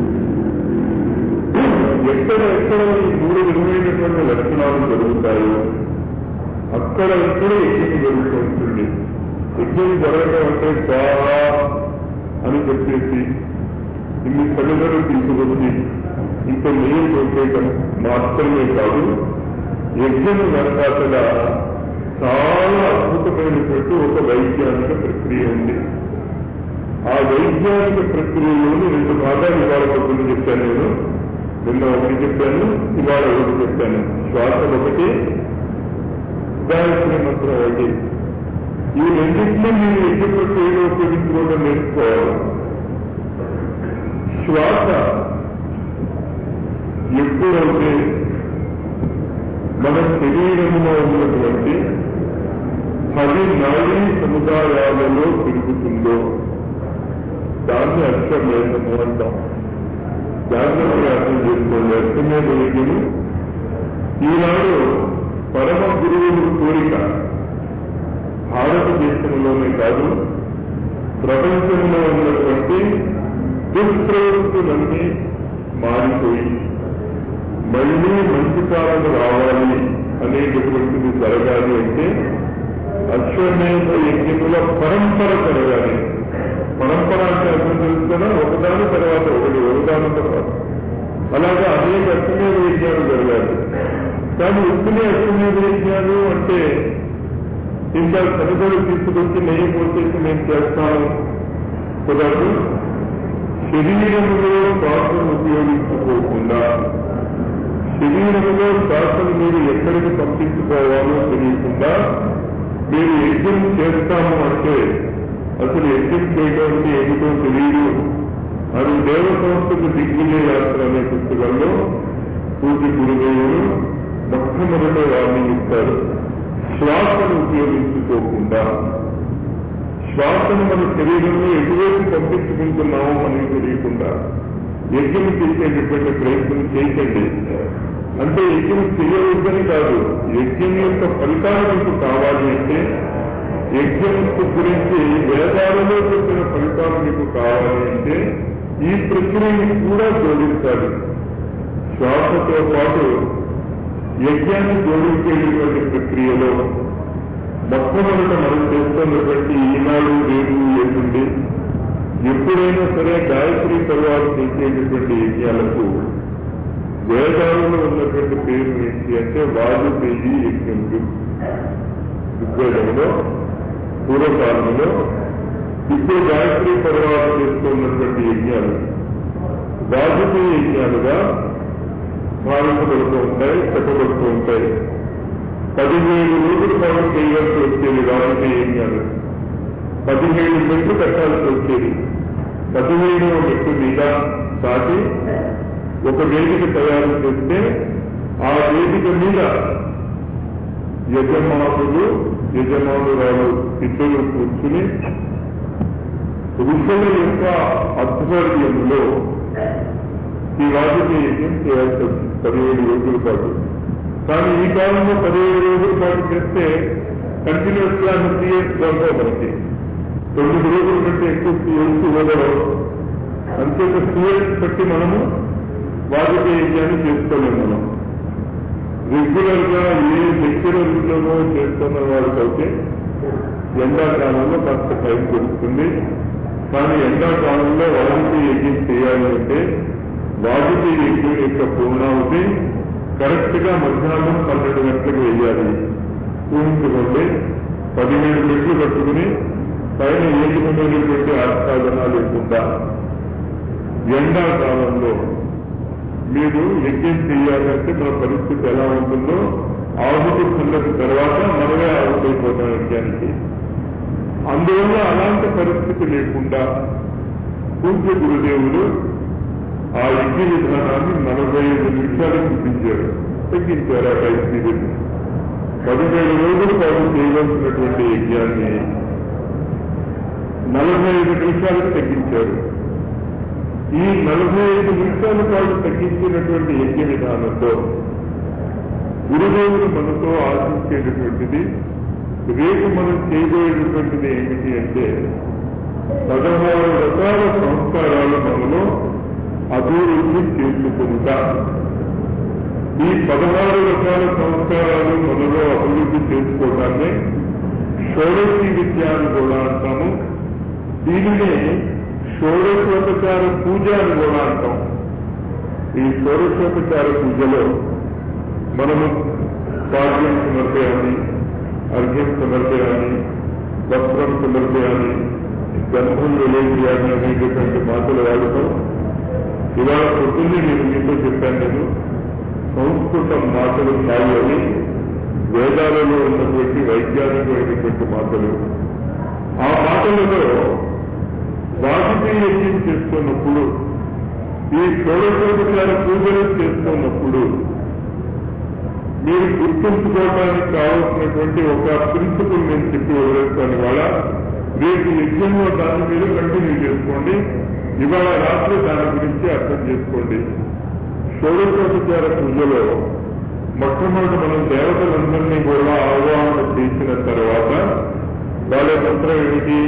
ఎక్కడ ఎక్కడ ఈ మూడు విధమైనటువంటి లక్షణాలు జరుగుతాయో అక్కడ ఇక్కడ యజ్ఞం జరుగుతూ ఉంటుంది యజ్ఞం జరగడం అంటే బాగా అని చెప్పేసి ఇన్ని తల్లిదండ్రులు తీసుకొచ్చి ఇంత నీరు చూపేయటం మాత్రమే కాదు యజ్ఞం వెనకాతల చాలా అద్భుతమైనటువంటి ఒక వైజ్ఞానిక ప్రక్రియ ఉంది ఆ వైజ్ఞానిక ప్రక్రియలోని రెండు భాగాలు ఇవాళ పొద్దున్న చెప్పాను నేను నిన్న ఒకటి చెప్పాను ఇవాళ ఒకటి చెప్పాను శ్వాస ఒకటి గాయత్రి మంత్రం ఒకటి ఈ రెండింటినీ మీరు యజ్ఞ ప్రక్రియలో ఉపయోగించుకోవడం నేర్చుకోవాలి శ్వాస ఎప్పుడైతే మన శరీరంలో ఉన్నటువంటి పది నాడీ సముదాయాలలో తిరుగుతుందో దాన్ని అక్షమేధము అంటాం జాగ్రత్తగా అర్థం చేసుకోండి అక్షమేధ యజ్ఞము ఈనాడు పరమ గురువుల కోరిక భారతదేశంలోనే కాదు ప్రపంచంలో ఉన్నటువంటి దుష్ప్రవృత్తులన్నీ మారిపోయి మళ్ళీ మంచి కాలం రావాలి అనేటటువంటిది జరగాలి అంటే అశ్వమేధ యజ్ఞముల పరంపర జరగాలి పరంపర అంటే అర్థం తెలుసుకున్నా ఒకదాని తర్వాత ఒకటి ఒకదాని తర్వాత అలాగా అనేక అశ్వమేధ యజ్ఞాలు జరగాలి కానీ ఉప్పునే అశ్వమేధ యజ్ఞాలు అంటే ఇంకా కనుగోలు తీసుకొచ్చి నెయ్యి పోసేసి మేము చేస్తాము కుదరదు శరీరంలో శ్వాసను ఉపయోగించుకోకుండా శరీరంలో శ్వాసను మీరు ఎక్కడికి పంపించుకోవాలో తెలియకుండా మీరు యజ్ఞం చేస్తాము అంటే అసలు యజ్ఞం చేయడం అంటే ఏమిటో తెలియదు అది దేవ సంస్థకు దిగ్విజయ యాత్ర అనే పుస్తకంలో పూర్తి గురుదేవులు మొట్టమొదట వార్నింగ్ ఇస్తారు శ్వాసను ఉపయోగించుకోకుండా శ్వాసను మన శరీరంలో ఎటువైపు పంపించుకుంటున్నామో మనకి తెలియకుండా యజ్ఞం చేసేటటువంటి ప్రయత్నం చేయకండి అంటే యజ్ఞం చేయవద్దని కాదు యజ్ఞం యొక్క ఫలితాలు మీకు కావాలి అంటే యజ్ఞం గురించి వేదాలలో చెప్పిన ఫలితాలు మీకు కావాలి అంటే ఈ ప్రక్రియని కూడా జోడించాలి శ్వాసతో పాటు యజ్ఞాన్ని జోడించేటటువంటి ప్రక్రియలో మొట్టమొదట మనం చేస్తున్నటువంటి ఈనాడు రేపు ఎల్లుండి ఎప్పుడైనా సరే గాయత్రి తర్వాత చేసేటటువంటి యజ్ఞాలకు వేదాలలో ఉన్నటువంటి పేరు ఏంటి అంటే వాజపేయి యజ్ఞములు ఋగ్వేదంలో పూర్వకాలంలో ఇప్పుడు గాయత్రి తర్వాత చేస్తున్నటువంటి యజ్ఞాలు వాజపేయి యజ్ఞాలుగా భావించబడుతూ ఉంటాయి చెప్పబడుతూ ఉంటాయి పదిహేడు రోజుల పాటు చేయవలసి వచ్చేది వాజపేయి యజ్ఞాలు పదిహేడు మెట్లు కట్టాల్సి వచ్చేది పదిహేడవ మెట్టు మీద దాటి ఒక వేదిక తయారు చేస్తే ఆ వేదిక మీద యజమానులు యజమానురాలు ఇద్దరు కూర్చుని ఋషుల యొక్క ఆధ్వర్యంలో ఈ వాటికి యజ్ఞం చేయాల్సి వచ్చింది పదిహేడు రోజుల పాటు కానీ ఈ కాలంలో పదిహేడు రోజుల పాటు చేస్తే కంటిన్యూస్ గా త్రీ ఇయర్స్ దాకా మనకి తొమ్మిది రోజుల కంటే ఎక్కువ ఇయర్స్ ఇవ్వగలవు అంతేత త్రీ ఇయర్స్ బట్టి మనము వాటికి యజ్ఞాన్ని చేసుకోలేము మనం రెగ్యులర్ గా ఏ లెక్చరర్ ఉద్యోగం చేస్తున్న వాళ్ళకైతే ఎండాకాలంలో కాస్త టైం దొరుకుతుంది కానీ ఎండాకాలంలో వాటికి యజ్ఞం చేయాలి అంటే వాటికి యజ్ఞం యొక్క పూర్ణావతి కరెక్ట్ గా మధ్యాహ్నం పన్నెండు గంటలకు వేయాలి ఊహించుకోండి పదిహేడు మెట్లు కట్టుకుని పైన ఏడుకునేటువంటి ఆస్వాదన లేకుండా ఎండాకాలంలో మీరు యజ్ఞం చేయాలంటే మన పరిస్థితి ఎలా ఉంటుందో ఆహుతి సంగతి తర్వాత మనమే ఆహుతైపోతాం యజ్ఞానికి అందువల్ల అలాంటి పరిస్థితి లేకుండా పూజ్య గురుదేవులు ఆ యజ్ఞ విధానాన్ని నలభై ఐదు నిమిషాలు చూపించారు తగ్గించారు ఆ టైం పీరియడ్ పదిహేడు రోజుల పాటు చేయవలసినటువంటి యజ్ఞాన్ని నలభై ఐదు నిమిషాలకు తగ్గించారు ఈ నలభై ఐదు నిమిషాల పాటు తగ్గించినటువంటి యజ్ఞ విధానంలో గురుదేవులు మనతో ఆశించేటటువంటిది రేపు మనం చేయబోయేటటువంటిది ఏమిటి అంటే పదహారు రకాల సంస్కారాలు మనలో అభివృద్ధి చేసుకుంటా ఈ పదహారు రకాల సంస్కారాలు మనలో అభివృద్ధి చేసుకోవడాన్ని షోడశీ విద్య అని కూడా అంటాము దీనిని షోడశోపచార పూజ అని కూడా అంటాం ఈ షోడశోపచార పూజలో మనము పాఠ్యం సమర్పయాన్ని అర్ఘ్యం సమర్పయాన్ని వస్త్రం సమర్పయాన్ని గంధం వెలేయాలి అనేటటువంటి మాటలు వాడుతాం ఇవాళ పొద్దున్నే నేను మీతో చెప్పాను నేను సంస్కృత మాటలు కాదు అవి వేదాలలో ఉన్నటువంటి వైజ్ఞానికమైనటువంటి మాటలు ఆ మాటలలో వాటికి యజ్ఞం చేస్తున్నప్పుడు ఈ షోడశోపచార పూజలు చేస్తున్నప్పుడు మీరు గుర్తుంచుకోవడానికి కావాల్సినటువంటి ఒక ప్రిన్సిపల్ నేను చెప్పి వదిలేస్తాను ఇవాళ రేపు యజ్ఞంలో దాన్ని మీరు కంటిన్యూ చేసుకోండి ఇవాళ రాత్రి దాని గురించి అర్థం చేసుకోండి షోడశోపచార పూజలో మొట్టమొదటి మనం దేవతలందరినీ కూడా ఆహ్వానం చేసిన తర్వాత వాళ్ళ మంత్రం ఏమిటి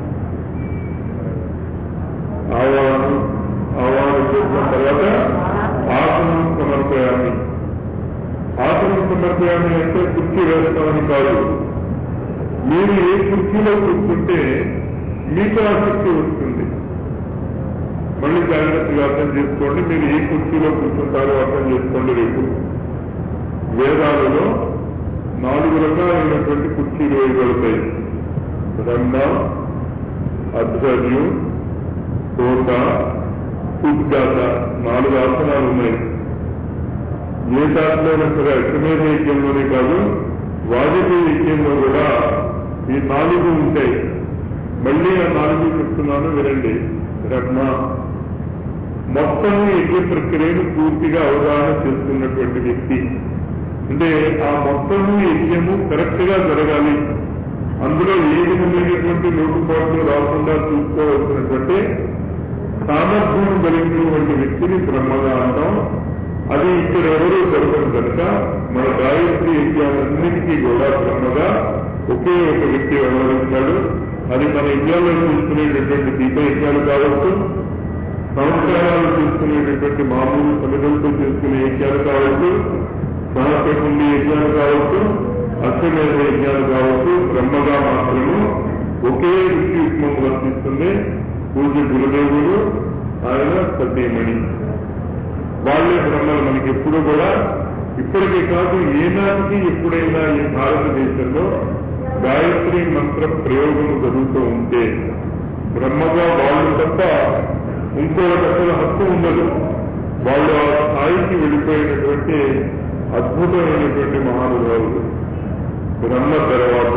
ఆహ్వానం ఆహ్వానం చేసిన తర్వాత ఆసనం సమర్పయామి ఆసనం సమర్పయామి అంటే కుర్చీ వేస్తామని కాదు మీరు ఏ కుర్చీలో కూర్చుంటే మీకు ఆ శక్తి వస్తుంది మళ్ళీ జాగ్రత్తగా అర్థం చేసుకోండి మీరు ఏ కుర్చీలో కూర్చుంటారో అర్థం చేసుకోండి రేపు వేదాలలో నాలుగు రకాలైనటువంటి కుర్చీలు వేయబడతాయి రంగ అధ్వర్యు కోట ఉద్గాత నాలుగు ఆసనాలు ఉన్నాయి ఏ దాంట్లోనే సరే అశ్వమేధ యజ్ఞంలోనే కాదు వాజపేయ యజ్ఞంలో కూడా ఈ నాలుగు ఉంటాయి మళ్ళీ ఆ నాలుగు చెప్తున్నాను వినండి రత్న మొత్తం యజ్ఞ ప్రక్రియను పూర్తిగా అవగాహన చేసుకున్నటువంటి వ్యక్తి అంటే ఆ మొత్తం యజ్ఞము కరెక్ట్ గా జరగాలి అందులో ఏ విధమైనటువంటి లోటుపాట్లు రాకుండా చూసుకోవాల్సినటువంటి సామర్థ్యం కలిగినటువంటి వ్యక్తిని బ్రహ్మగా అంటాం అది ఇక్కడ ఎవరూ జరగదు కనుక మన గాయత్రి యజ్ఞాలన్నిటికీ కూడా బ్రహ్మగా ఒకే ఒక వ్యక్తి వ్యవహరిస్తాడు అది మన యజ్ఞాల్లో చూసుకునేటటువంటి దీప యజ్ఞాలు కావచ్చు సంస్కారాలు చేసుకునేటటువంటి మామూలు సమిధులతో చేసుకునే యజ్ఞాలు కావచ్చు సహస్రకుండి యజ్ఞాలు కావచ్చు అశ్వమేధ యజ్ఞాలు కావచ్చు బ్రహ్మగా మాత్రము ఒకే ఋషియుగ్మం వర్తిస్తుంది పూజ గురుదేవుడు ఆయన సత్యమణి వాళ్ళే బ్రహ్మలు మనకి ఎప్పుడు కూడా ఇప్పటికే కాదు ఏనాటికి ఎప్పుడైనా ఈ భారతదేశంలో గాయత్రి మంత్ర ప్రయోగం జరుగుతూ ఉంటే బ్రహ్మగా వాళ్ళు తప్ప ఇంకొకటి అసలు హక్కు ఉండదు వాళ్ళు ఆ స్థాయికి వెళ్ళిపోయినటువంటి అద్భుతమైనటువంటి మహానుభావులు బ్రహ్మ తర్వాత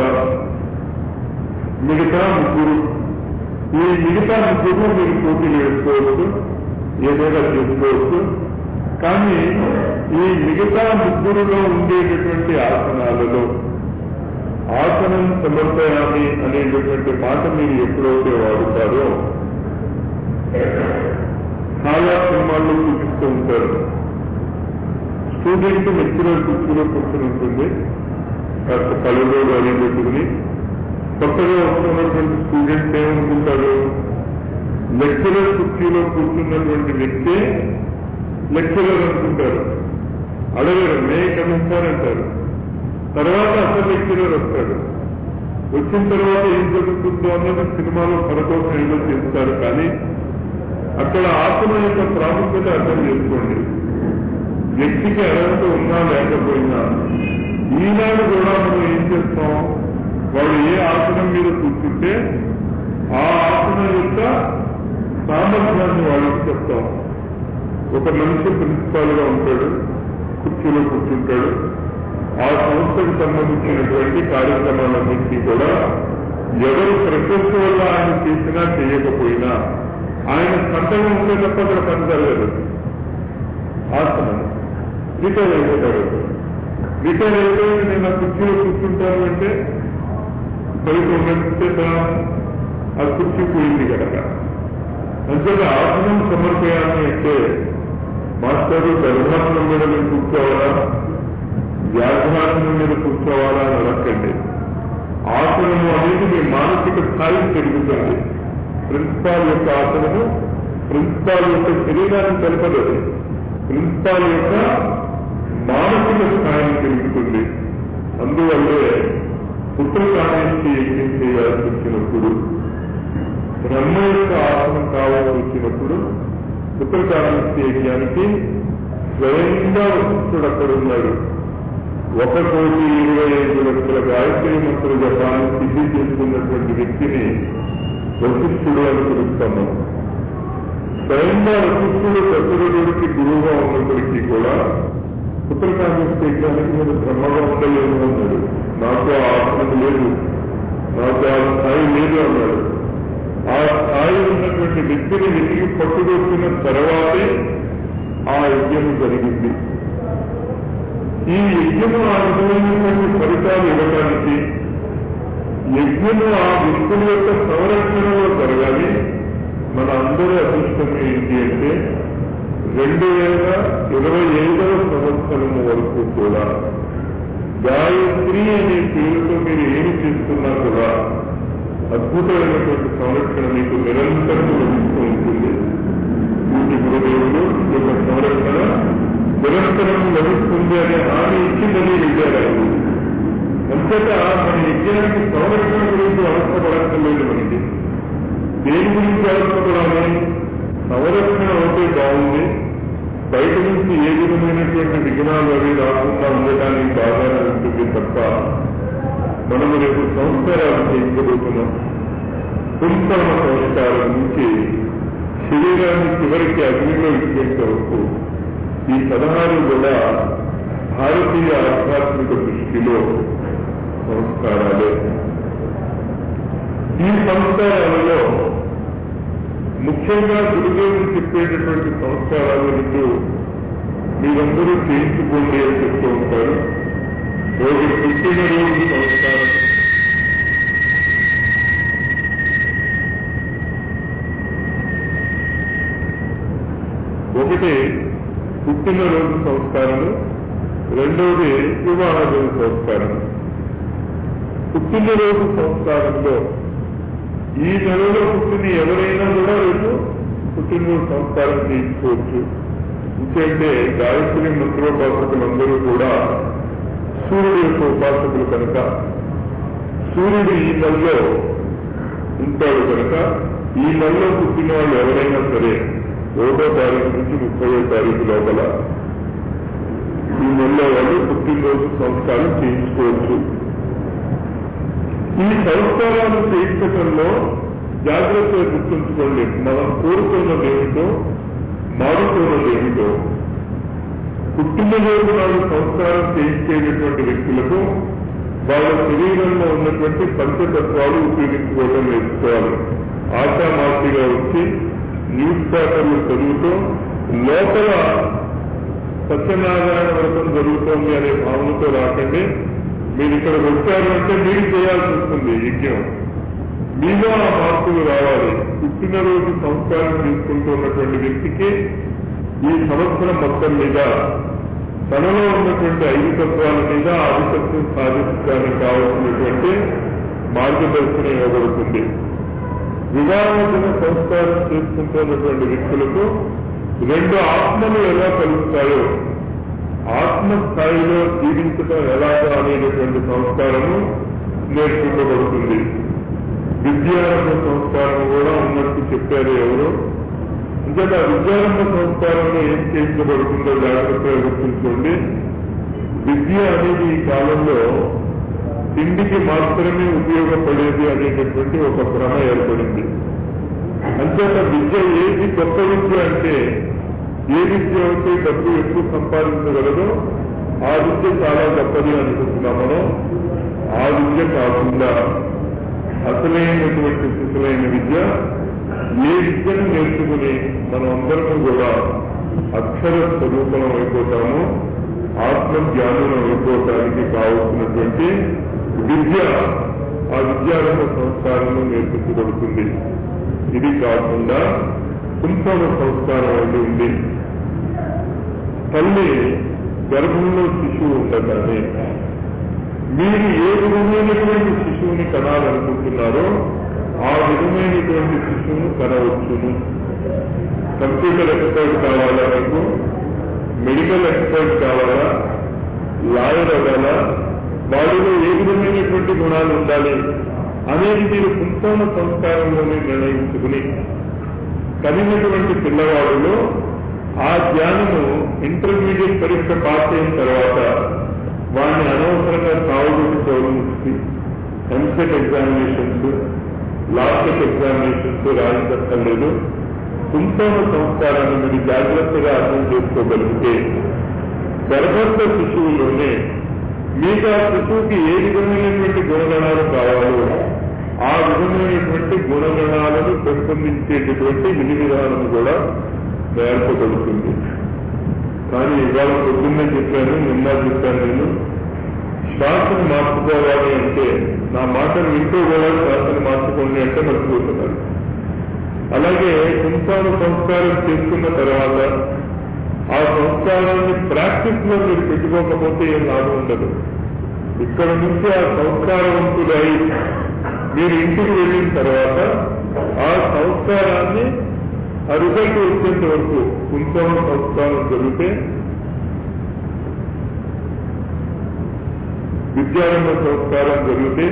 మిగతా ముగ్గురు ఈ మిగతా ముగ్గురు మీరు పోటీలు వేసుకోవచ్చు ఏదైనా చేసుకోవచ్చు కానీ ఈ మిగతా ముగ్గురులో ఉండేటటువంటి ఆసనాలలో ఆసనం సమర్పయామి అనేటటువంటి మాట మీరు ఎప్పుడైతే వాడుతారో చాలా సినిమాల్లో చూపిస్తూ ఉంటారు స్టూడెంట్ లెక్చరర్ కుర్చీలో కూర్చొని ఉంటుంది కాస్త కళ్ళలో అది పెట్టుకుని కొత్తగా వస్తున్నటువంటి స్టూడెంట్స్ ఏమనుకుంటారు లెక్చరర్ కుర్చీలో కూర్చున్నటువంటి వ్యక్తే లెక్చరర్ అనుకుంటారు అడగరు మే కమిస్తారంటారు తర్వాత అసలు లెక్చరర్ వస్తాడు వచ్చిన తర్వాత ఏం జరుగుతుందో అన్నది సినిమాలో పరకోసం ఏదో చేస్తారు కానీ అక్కడ ఆసనం యొక్క ప్రాముఖ్యత అర్థం చేసుకోండి వ్యక్తికి అర్హత ఉన్నా లేకపోయినా ఈనాడు కూడా మనం ఏం చేస్తాం వాడు ఏ ఆసనం మీద కూర్చుంటే ఆ ఆసనం యొక్క సామర్థ్యాన్ని వాళ్ళకి చెప్తాం ఒక మనిషి ప్రిన్సిపాల్ గా ఉంటాడు కుర్చీలో కూర్చుంటాడు ఆ సంస్థకు సంబంధించినటువంటి కార్యక్రమాలన్నింటినీ కూడా ఎవరు ప్రకృతి వల్ల ఆయన చేసినా చేయకపోయినా ఆయన సంతకం ఉంటే తప్ప అక్కడ పని జరగదు ఆసనం రిటైర్ అయిపోతాడు రిటైర్ అయితే నేను ఆ కుర్చీలో కూర్చుంటాను అంటే బయట ఉన్నట్టు ఆ కుర్చీ పోయింది కనుక అంతేగా ఆసనం సమర్పయాన్ని అంటే మాస్టరు గర్భాసనం మీద మీరు కూర్చోవాలా వ్యాఘ్రాసనం మీద కూర్చోవాలా అని అడగండి ఆసనము అనేది మీ మానసిక స్థాయి పెరుగుతుంది ప్రిన్సిపాల్ యొక్క ఆసనము ప్రిన్సిపాల్ యొక్క శరీరాన్ని తెలపదు ప్రిన్సిపాల్ యొక్క మానసిక స్థాయిని పెరుగుతుంది అందువల్లే పుత్రకాణానికి యజ్ఞం చేయాల్సి వచ్చినప్పుడు బ్రహ్మ యొక్క ఆసనం కావాల్సి వచ్చినప్పుడు పుత్రకాణానికి యజ్ఞానికి స్వయంగా వశిష్ఠుడు అక్కడ ఉన్నాడు ఒక కోటి ఇరవై ఐదు లక్షల గాయత్రి మంత్రుల జపాన్ని సిద్ధి చేసుకున్నటువంటి వ్యక్తిని వశిష్ఠుడు అని పిలుస్తాము స్వయంగా వశిష్ఠుడు దశరథుడికి గురువుగా ఉన్నప్పటికీ కూడా పుత్రకాంగ్రెస్ యజ్ఞానికి నేను బ్రహ్మగా ఉండలేను అన్నాడు నాకు ఆ ఆసనం లేదు నాకు ఆ స్థాయి లేదు అన్నాడు ఆ స్థాయి ఉన్నటువంటి వ్యక్తిని వెతికి పట్టుకొచ్చిన తర్వాతే ఆ యజ్ఞం జరిగింది ఈ యజ్ఞము ఆ విధమైనటువంటి ఫలితాలు ఇవ్వడానికి యజ్ఞము ఆ వ్యక్తుల యొక్క సంరక్షణలో జరగాలి మన అందరి అదృష్టం ఏంటి అంటే రెండు వేల ఇరవై ఐదవ సంవత్సరం వరకు కూడా గాయత్రి అనే పేరుతో మీరు ఏమి చేస్తున్నా కూడా అద్భుతమైనటువంటి సంరక్షణ మీకు నిరంతరం లభిస్తూ ఉంటుంది పూజ గురుదేవులు యొక్క సంరక్షణ నిరంతరం లభిస్తుంది అనే హామీ ఇచ్చిందని విద్యారాయణ అంతటా మన యజ్ఞానికి సంరక్షణ గురించి అవసరపడక్కర్లేదు మనకి దేని గురించి అవసరపడాలి నవరత్న ఒకటే బాగుంది బయట నుంచి ఏ విధమైనటువంటి విఘ్నాలు అవి రాకుండా ఉండటానికి బాగానే ఉంటుంది తప్ప మనము రేపు సంస్కారాలు చేయించబోతున్నాం పుంసమ సంస్కారం నుంచి శరీరాన్ని చివరికి అగ్నిలో ఇచ్చేంత వరకు ఈ పదహారు కూడా భారతీయ ఆధ్యాత్మిక దృష్టిలో సంస్కారాలే ఈ సంస్కారాలలో ముఖ్యంగా గురుదేవులు చెప్పేటటువంటి సంస్కారాలు రెండు మీరందరూ చేయించుకోండి అని చెప్తూ ఉంటారు రోజు పుట్టినరోజు సంస్కారం ఒకటి పుట్టినరోజు సంస్కారాలు రెండవది వివాహ రోజు సంస్కారం పుట్టినరోజు సంస్కారంలో ఈ నెలలో పుట్టిన ఎవరైనా కూడా రేపు పుట్టినరోజు సంస్కారం చేయించుకోవచ్చు ఇంకేంటే గాయత్రి మంత్రోపాసకులందరూ కూడా సూర్యుడు యొక్క ఉపాసకులు కనుక సూర్యుడు ఈ నెలలో ఉంటాడు కనుక ఈ నెలలో పుట్టిన వాళ్ళు ఎవరైనా సరే ఒకటో తారీఖు నుంచి ముప్పయో తారీఖు లోపల ఈ నెలలో వాళ్ళు పుట్టినరోజు సంస్కారం చేయించుకోవచ్చు ఈ సంస్కారాలు చేయించడంలో జాగ్రత్తగా గుర్తుంచుకోండి మనం కోరుతున్నది ఏమిటో మారుతున్నది ఏమిటో పుట్టినరోజు నాడు సంస్కారం చేయించేటటువంటి వ్యక్తులకు వాళ్ళ శరీరంలో ఉన్నటువంటి పంచతత్వాలు ఉపయోగించుకోవడం నేర్చుకోవాలి ఆశామార్తిగా వచ్చి న్యూస్ పేపర్లు చదువుతూ లోపల సత్యనారాయణ వ్రతం జరుగుతోంది అనే భావనతో రాకండి మీరు ఇక్కడ వచ్చారు అంటే మీరు చేయాల్సి వస్తుంది యజ్ఞం మీలో ఆ మార్పులు రావాలి పుట్టినరోజు సంస్కారం తీసుకుంటున్నటువంటి వ్యక్తికి ఈ సంవత్సరం మొత్తం మీద తనలో ఉన్నటువంటి ఐదు తత్వాల మీద ఆధిపత్యం సాధించడానికి కావాల్సినటువంటి మార్గదర్శనం ఇవ్వబడుతుంది వివాహోజన సంస్కారం చేసుకుంటున్నటువంటి వ్యక్తులకు రెండు ఆత్మలు ఎలా కలుస్తాయో ఆత్మ స్థాయిలో జీవించడం ఎలాగా అనేటటువంటి సంస్కారము నేర్పించబడుతుంది విద్యారంభ సంస్కారం కూడా ఉన్నట్టు చెప్పారు ఎవరు ఇంకా విద్యారంభ సంస్కారంలో ఏం చేయించబడుతుందో జాగ్రత్తగా గుర్తుంచుకోండి విద్య అనేది ఈ కాలంలో తిండికి మాత్రమే ఉపయోగపడేది అనేటటువంటి ఒక భ్రమ ఏర్పడింది అంతేత విద్య ఏది గొప్ప విద్య అంటే ఏ విద్య అయితే డబ్బు ఎక్కువ సంపాదించగలదో ఆ విద్య చాలా గొప్పది అనుకుంటున్నాం మనం ఆ విద్య కాకుండా అసలైనటువంటి స్థితులైన విద్య ఏ విద్యను నేర్చుకుని మనం అందరం కూడా అక్షర స్వరూపం అయిపోతాము ఆత్మ జ్ఞానం అయిపోవటానికి కావలసినటువంటి విద్య ఆ విద్యారంభ సంస్కారంలో నేర్పించబడుతుంది ఇది కాకుండా కుంభమ సంస్కారం అనేది ఉంది తల్లి గర్భంలో శిశువు ఉండగానే మీరు ఏ విధమైనటువంటి శిశువుని కనాలనుకుంటున్నారో ఆ విధమైనటువంటి శిశువును కనవచ్చును కంప్యూటర్ ఎక్స్పర్ట్ కావాలా మీకు మెడికల్ ఎక్స్పర్ట్ కావాలా లాయర్ అవ్వాలా వాడిలో ఏ విధమైనటువంటి గుణాలు ఉండాలి అనేది మీరు కుంభమ సంస్కారంలోనే నిర్ణయించుకుని కలిగినటువంటి పిల్లవాడులో ఆ జ్ఞానము ఇంటర్మీడియట్ పరీక్ష పాస్ అయిన తర్వాత వాడిని అనవసరంగా సాగుబడి చదువుతుంది ఎంసెట్ ఎగ్జామినేషన్స్ లాస్టెట్ ఎగ్జామినేషన్స్ రాయించక్కర్లేదు కుంభమ సంస్కారాన్ని మీరు జాగ్రత్తగా అర్థం చేసుకోగలిగితే గర్భస్థ శిశువులోనే మీకు ఆ శిశువుకి ఏ విధమైనటువంటి గుణగణాలు కావాలో ఆ విధమైనటువంటి గుణగణాలను పెంపొందించేటటువంటి విధి విధానం కూడా నేర్పబడుతుంది కానీ ఇవాళ పొద్దున్నే చెప్పాను నిన్న చెప్పాను నేను శ్వాసను మార్చుకోవాలి అంటే నా మాటను వింటూ కూడా శ్వాసను మార్చుకోండి అంటే మర్చిపోతున్నారు అలాగే కుంభాను సంస్కారం చేసుకున్న తర్వాత ఆ సంస్కారాన్ని ప్రాక్టీస్ లో మీరు పెట్టుకోకపోతే ఏం లాభం ఉండదు ఇక్కడ నుంచి ఆ సంస్కారవంతులై మీరు ఇంటికి వెళ్ళిన తర్వాత ఆ సంస్కారాన్ని ఆ రిజల్ట్ వచ్చేంత వరకు కుంభం సంస్కారం జరిగితే విద్యారంభ సంస్కారం జరిగితే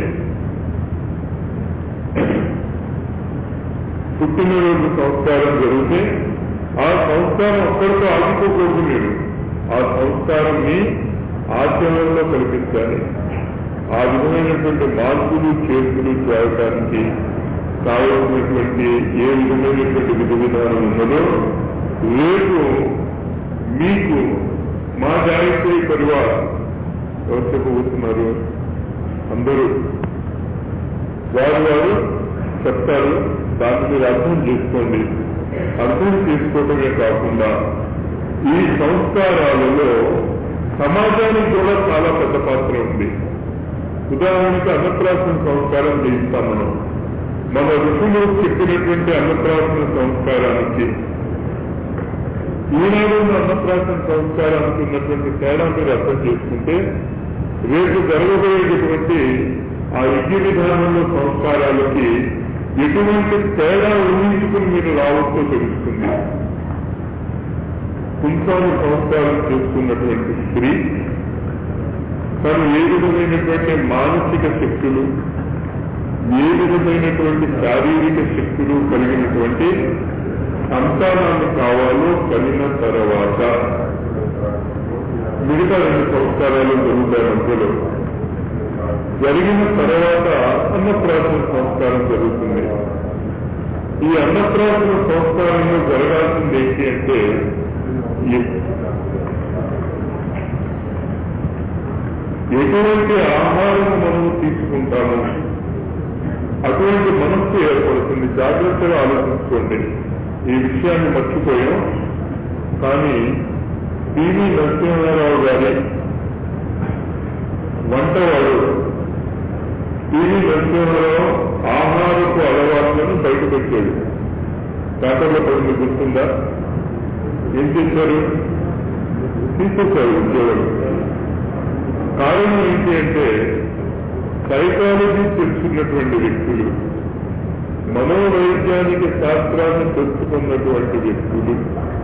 పుట్టినరోజు సంస్కారం జరిగితే ఆ సంస్కారం ఒక్కడితో ఆగిపోకూడదు మీరు ఆ సంస్కారాన్ని ఆచరణలో కల్పించాలి ఆ విధమైనటువంటి మార్పులు చేర్పులు చేయడానికి కావలసినటువంటి ఏ విధమైనటువంటి విధి విధానం ఉన్నదో రేపు మీకు మా జాగ్రత్త పరివార్ ఎవరు చెప్పబోతున్నారు అందరూ వారు వారు చెప్తారు దాన్ని మీరు అర్థం చేసుకోండి అర్థం చేసుకోవటమే కాకుండా ఈ సంస్కారాలలో సమాజానికి కూడా చాలా పెద్ద పాత్ర ఉంది ఉదాహరణకి అన్నప్రాసన సంస్కారం చేయిస్తాం మనం మన ఋషులు చెప్పినటువంటి అన్నప్రాసన సంస్కారానికి ఈనాడు ఉన్న అన్నప్రాసన సంస్కారానికి ఉన్నటువంటి తేడా మీరు అర్థం చేసుకుంటే రేపు జరగబోయేటటువంటి ఆ యజ్ఞ విధానంలో సంస్కారాలకి ఎటువంటి తేడా ఊహించుకుని మీరు రావచ్చో తెలుస్తుంది కుంసాలు సంస్కారం చేసుకున్నటువంటి స్త్రీ తను ఏ విధమైనటువంటి మానసిక శక్తులు ఏ విధమైనటువంటి శారీరక శక్తులు కలిగినటువంటి సంతానాన్ని కావాలో కలిగిన తర్వాత మిగతా రెండు సంస్కారాలు జరుగుతాయి మధ్యలో జరిగిన తర్వాత అన్నప్రాసన సంస్కారం జరుగుతుంది ఈ అన్నప్రాసన సంస్కారంలో జరగాల్సింది ఏంటి అంటే ఎటువంటి ఆహారం మనం తీసుకుంటాము అటువంటి మనస్సు ఏర్పడుతుంది జాగ్రత్తగా ఆలోచించుకోండి ఈ విషయాన్ని మర్చిపోయాం కానీ పివి నరసింహారావు గారి వంటవాడు పివి నరసింహారావు ఆహారపు అలవాట్లను బయటపెట్టాడు పేపర్లో పడింది గుర్తుందా ఏం చేశారు తీసేశారు ఉద్యోగం కారణం ఏంటి అంటే సైకాలజీ తెలుసుకున్నటువంటి వ్యక్తులు మనోవైజ్ఞానిక శాస్త్రాన్ని తెలుసుకున్నటువంటి వ్యక్తులు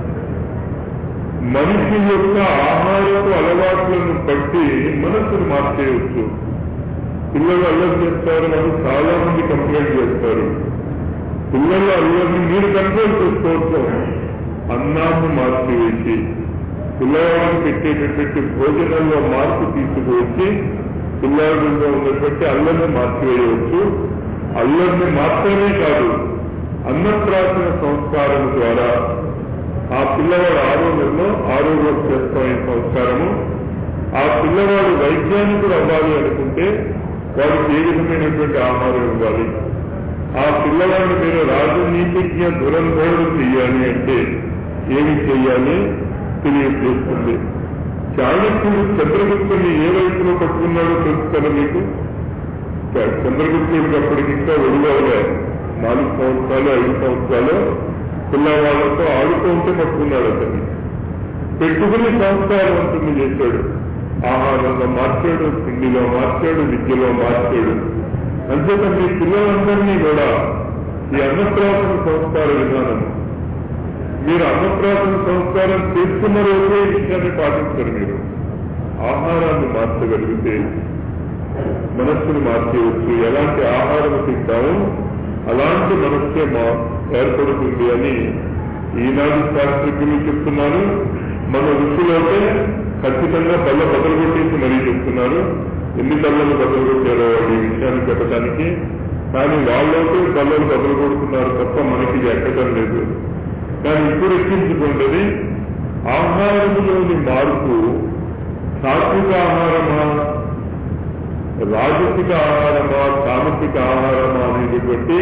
మనిషి యొక్క ఆహారపు అలవాట్లను బట్టి మనస్సును మార్చేయవచ్చు పిల్లలు అల్లరి చేస్తారు అని చాలా మంది కంప్లైంట్ చేస్తారు పిల్లల అల్లరిని మీరు కంట్రోల్ చేసుకోవచ్చు అన్నాన్ని మార్చివేసి పిల్లవాడికి పెట్టేటటువంటి భోజనంలో మార్పు తీసుకువచ్చి పిల్లవాడిలో ఉన్నటువంటి అల్లరిని మార్చివేయవచ్చు అల్లరిని మాత్రమే కాదు అన్నప్రాసన సంస్కారం ద్వారా ఆ పిల్లవాడు ఆరోగ్యంలో ఆరోగ్యం చేస్తామనే సంస్కారము ఆ పిల్లవాడు వైజ్ఞానికుడు అవ్వాలి అనుకుంటే వాడికి ఏ విధమైనటువంటి ఆహారం ఇవ్వాలి ఆ పిల్లవాడిని మీరు రాజనీతిజ్ఞ దురంధరుడు చెయ్యాలి అంటే ఏమి చెయ్యాలి తెలియజేస్తుంది చాణక్యుడు చంద్రగుప్తుని ఏ వయసులో పట్టుకున్నాడో తెలుసుకోవాలి మీకు చంద్రగుప్తుడికి అప్పటికి ఇంకా ఒడిగవలే నాలుగు సంవత్సరాలు ఐదు సంవత్సరాలు పిల్లవాళ్లతో ఆడుతూ ఉంటే పట్టుకున్నాడు అతన్ని పెట్టుకుని సంస్కారవంతుని చేశాడు ఆహారంలో మార్చాడు తిండిలో మార్చాడు విద్యలో మార్చాడు అంచేత మీ పిల్లలందరినీ కూడా ఈ అన్నప్రాసన సంస్కార విధానం మీరు అన్నప్రాసన సంస్కారం చేసుకున్న రోజే ఈ విషయాన్ని పాటించరు మీరు ఆహారాన్ని మార్చగలిగితే మనస్సును మార్చేయవచ్చు ఎలాంటి ఆహారం తింటామో అలాంటి మనస్సే మా ఏర్పడుతుంది అని ఈనాడు శాస్త్రజ్ఞులు చెప్తున్నారు మన ఋషులైతే ఖచ్చితంగా బల్ల బదులు కొట్టేసి మరీ చెప్తున్నారు ఎన్ని బల్లలు బదులు కొట్టారో ఈ విషయాన్ని చెప్పడానికి కానీ వాళ్ళైతే బల్లలు బదులు కొడుతున్నారు తప్ప మనకి ఇది ఎక్కడం లేదు కానీ ఇప్పుడు ఎక్కించుకుంటుంది ఆహారములోని మార్పు సాత్విక ఆహారమా రాజసిక ఆహారమా సామసిక ఆహారమా అనేటువంటి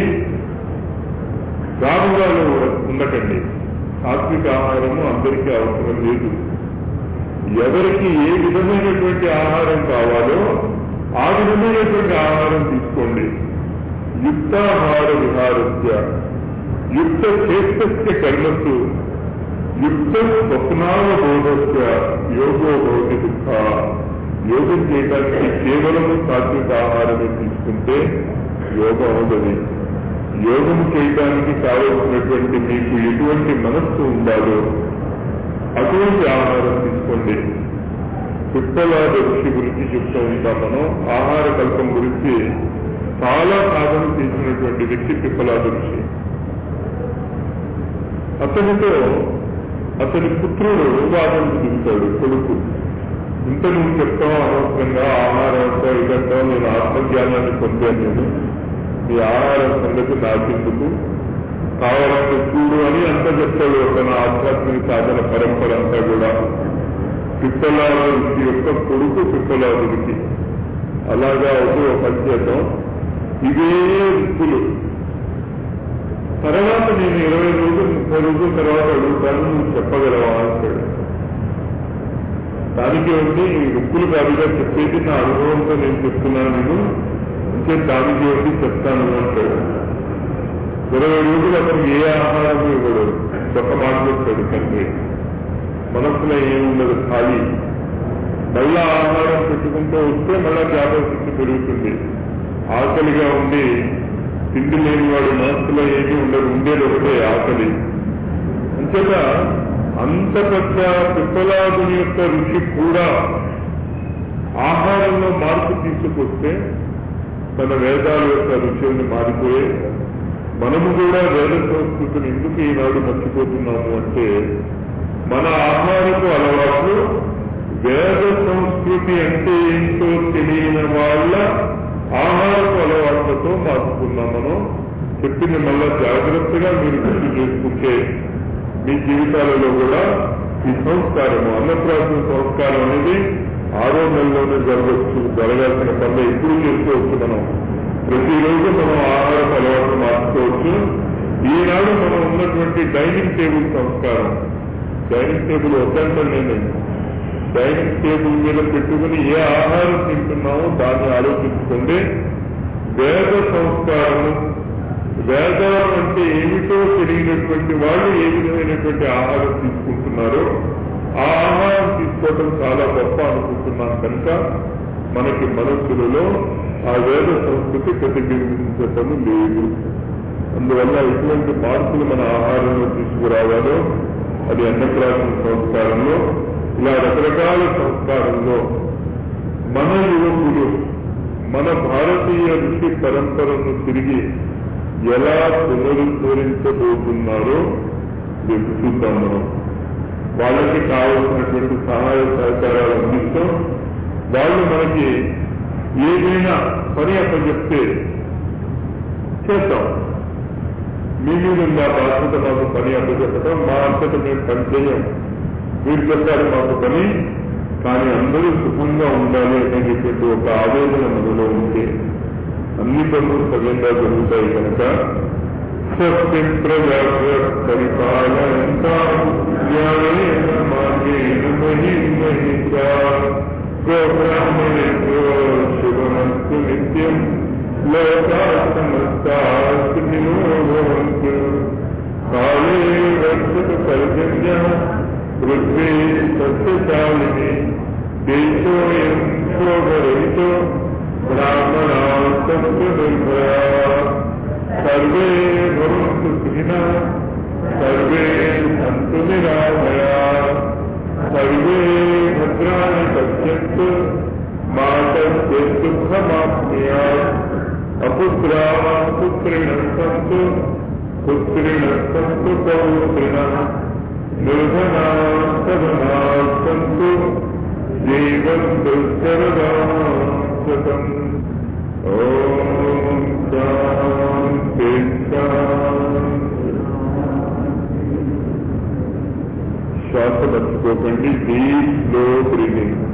రాముగాలు ఉండకండి సాత్విక ఆహారము అందరికీ అవసరం లేదు ఎవరికి ఏ విధమైనటువంటి ఆహారం కావాలో ఆ విధమైనటువంటి ఆహారం తీసుకోండి యుక్తాహార విహారస్య యుక్త చేస్తస్య కర్మసు యుక్త స్వప్నావబోధస్య యోగో భవతి దుఃఖ యోగం చేయడానికి కేవలము సాత్విక ఆహారమే తీసుకుంటే యోగం అవుతుంది యోగం చేయడానికి కావలసినటువంటి మీకు ఎటువంటి మనస్సు ఉండాలో అటువంటి ఆహారం తీసుకోండి పిప్పలాద ఋషి గురించి చెప్తూ ఉంటాం మనం ఆహార కల్పం గురించి చాలా సాధన చేసినటువంటి వ్యక్తి పిప్పలాద ఋషి అతనితో అతని పుత్రుడు వాదనకు దిగుతాడు కొడుకు ఇంత నువ్వు చెప్తావు అనవసరంగా ఆహారంతో ఇదంతా నేను ఆత్మజ్ఞానాన్ని పొందాను నేను ఈ ఆహారం సంగతి నాకెందుకు కావాలంటే చూడు అని అంత చెప్తాడు తన ఆధ్యాత్మిక సాధన పరంపర అంతా కూడా పిప్పలాదుడికి యొక్క కొడుకు పిప్పలాదుడికి అలాగా అవుతూ ఒక పని చేద్దాం ఇవే వృత్తులు తర్వాత నేను ఇరవై రోజులు ముప్పై రోజుల తర్వాత అడుగుతాను నువ్వు చెప్పగలవా అంటాడు దానికి ఉంది ఈ వృత్తులు కాదుగా చెప్పేది నా అనుభవంతో నేను చెప్తున్నాను నేను అంటే దానికి ఉంది చెప్తాను అంటాడు ఇరవై రోజులు అతను ఏ ఆహారం ఇవ్వడు ఒక మాట చెప్తాడు తండ్రి మనసులో ఏముండదు ఖాళీ మళ్ళా ఆహారం పెట్టుకుంటూ వస్తే మళ్ళా జ్ఞాపకశక్తి పెరుగుతుంది ఆకలిగా ఉండి తిండి లేని వాడు మనసులో ఏమీ ఉండదు ఉండేది ఒకటే ఆకలి అంచేత అంత పెద్ద పిప్పలాదుని యొక్క రుచి కూడా ఆహారంలో మార్పు తీసుకొస్తే తన వేదాల యొక్క రుచుల్ని మారిపోయే మనము కూడా వేద సంస్కృతిని ఎందుకు ఈనాడు మర్చిపోతున్నాము అంటే మన ఆహారపు అలవాట్లు వేద సంస్కృతి అంటే ఏంటో తెలియని వాళ్ళ ఆహారపు అలవాట్లతో మార్చుకున్నాం మనం చెప్పింది మళ్ళా జాగ్రత్తగా మీరు గుర్తు చేసుకుంటే మీ జీవితాలలో కూడా ఈ సంస్కారము అన్నప్రాసన సంస్కారం అనేది ఆరో నెలలోనే జరగచ్చు జరగాల్సిన పనులు ఎప్పుడు చేసుకోవచ్చు మనం ప్రతిరోజు మనం ఆహారపు అలవాటు మార్చుకోవచ్చు ఈనాడు మనం ఉన్నటువంటి డైనింగ్ టేబుల్ సంస్కారం డైనింగ్ టేబుల్ వద్దంటే నేను డైనింగ్ టేబుల్ మీద పెట్టుకుని ఏ ఆహారం తింటున్నామో దాన్ని ఆలోచించుకోండి వేద సంస్కారము వేదాలు అంటే ఏమిటో తెలియనటువంటి వాళ్ళు ఏ విధమైనటువంటి ఆహారం తీసుకుంటున్నారో ఆ ఆహారం తీసుకోవడం చాలా గొప్ప అనుకుంటున్నాం కనుక మనకి మనస్సులలో ఆ వేద సంస్కృతి ప్రతిబింబించటం లేదు అందువల్ల ఎటువంటి మార్పులు మన ఆహారంలో తీసుకురావాలో అది అన్నప్రాసన సంస్కారంలో ఇలా రకరకాల సంస్కారంలో మన యువకులు మన భారతీయ ఋషి పరంపరను తిరిగి ఎలా పునరుద్ధరించబోతున్నారో రేపు చూద్దాం మనం వాళ్ళకి కావలసినటువంటి సహాయ సహకారాలు అందిస్తూ వాళ్ళు మనకి ఏదైనా పని అప్పచెప్తే చేద్దాం మీ మీద ఉన్న బాధ్యత మాకు పని అప్పచెప్పడం మా అంతట మేము పని చేయం మీరు చెప్పారు మాకు పని కానీ అందరూ సుఖంగా ఉండాలి అనేటటువంటి ఒక ఆవేదన మనలో ఉంటే అన్ని పనులు సవ్యంగా జరుగుతాయి కనుక స్వస్తి ప్రజాభ్య పరిపాలన మార్గేణ మహిమహిత గోబ్రాహ్మణేభ్యో శుభమస్తు నిత్యం లోకా సమస్తాస్తినో భవంతు కాళే వర్షతు పర్జన్య పృథ్వీ సస్యశాలిని దేశోయం శోభరహితో బ్రాహ్మణా సత్యనిర్భయా సర్వే భవంతు సుఖినः సర్వే సంతు నిరామయా సర్వే భద్రాణి పశ్యంతు మాతస్య దుఃఖమాప్నుయాత్ అపుత్రాः పుత్రిణः సంతు పుత్రిణः సంతు పౌత్రిణः నిర్ధనాः సధనాः సంతు జీవంతు శరదాం శతం ఓం శాంతి శాంతి శ్వాస మర్చిపోకండి డీప్ స్లో బ్రీదింగ్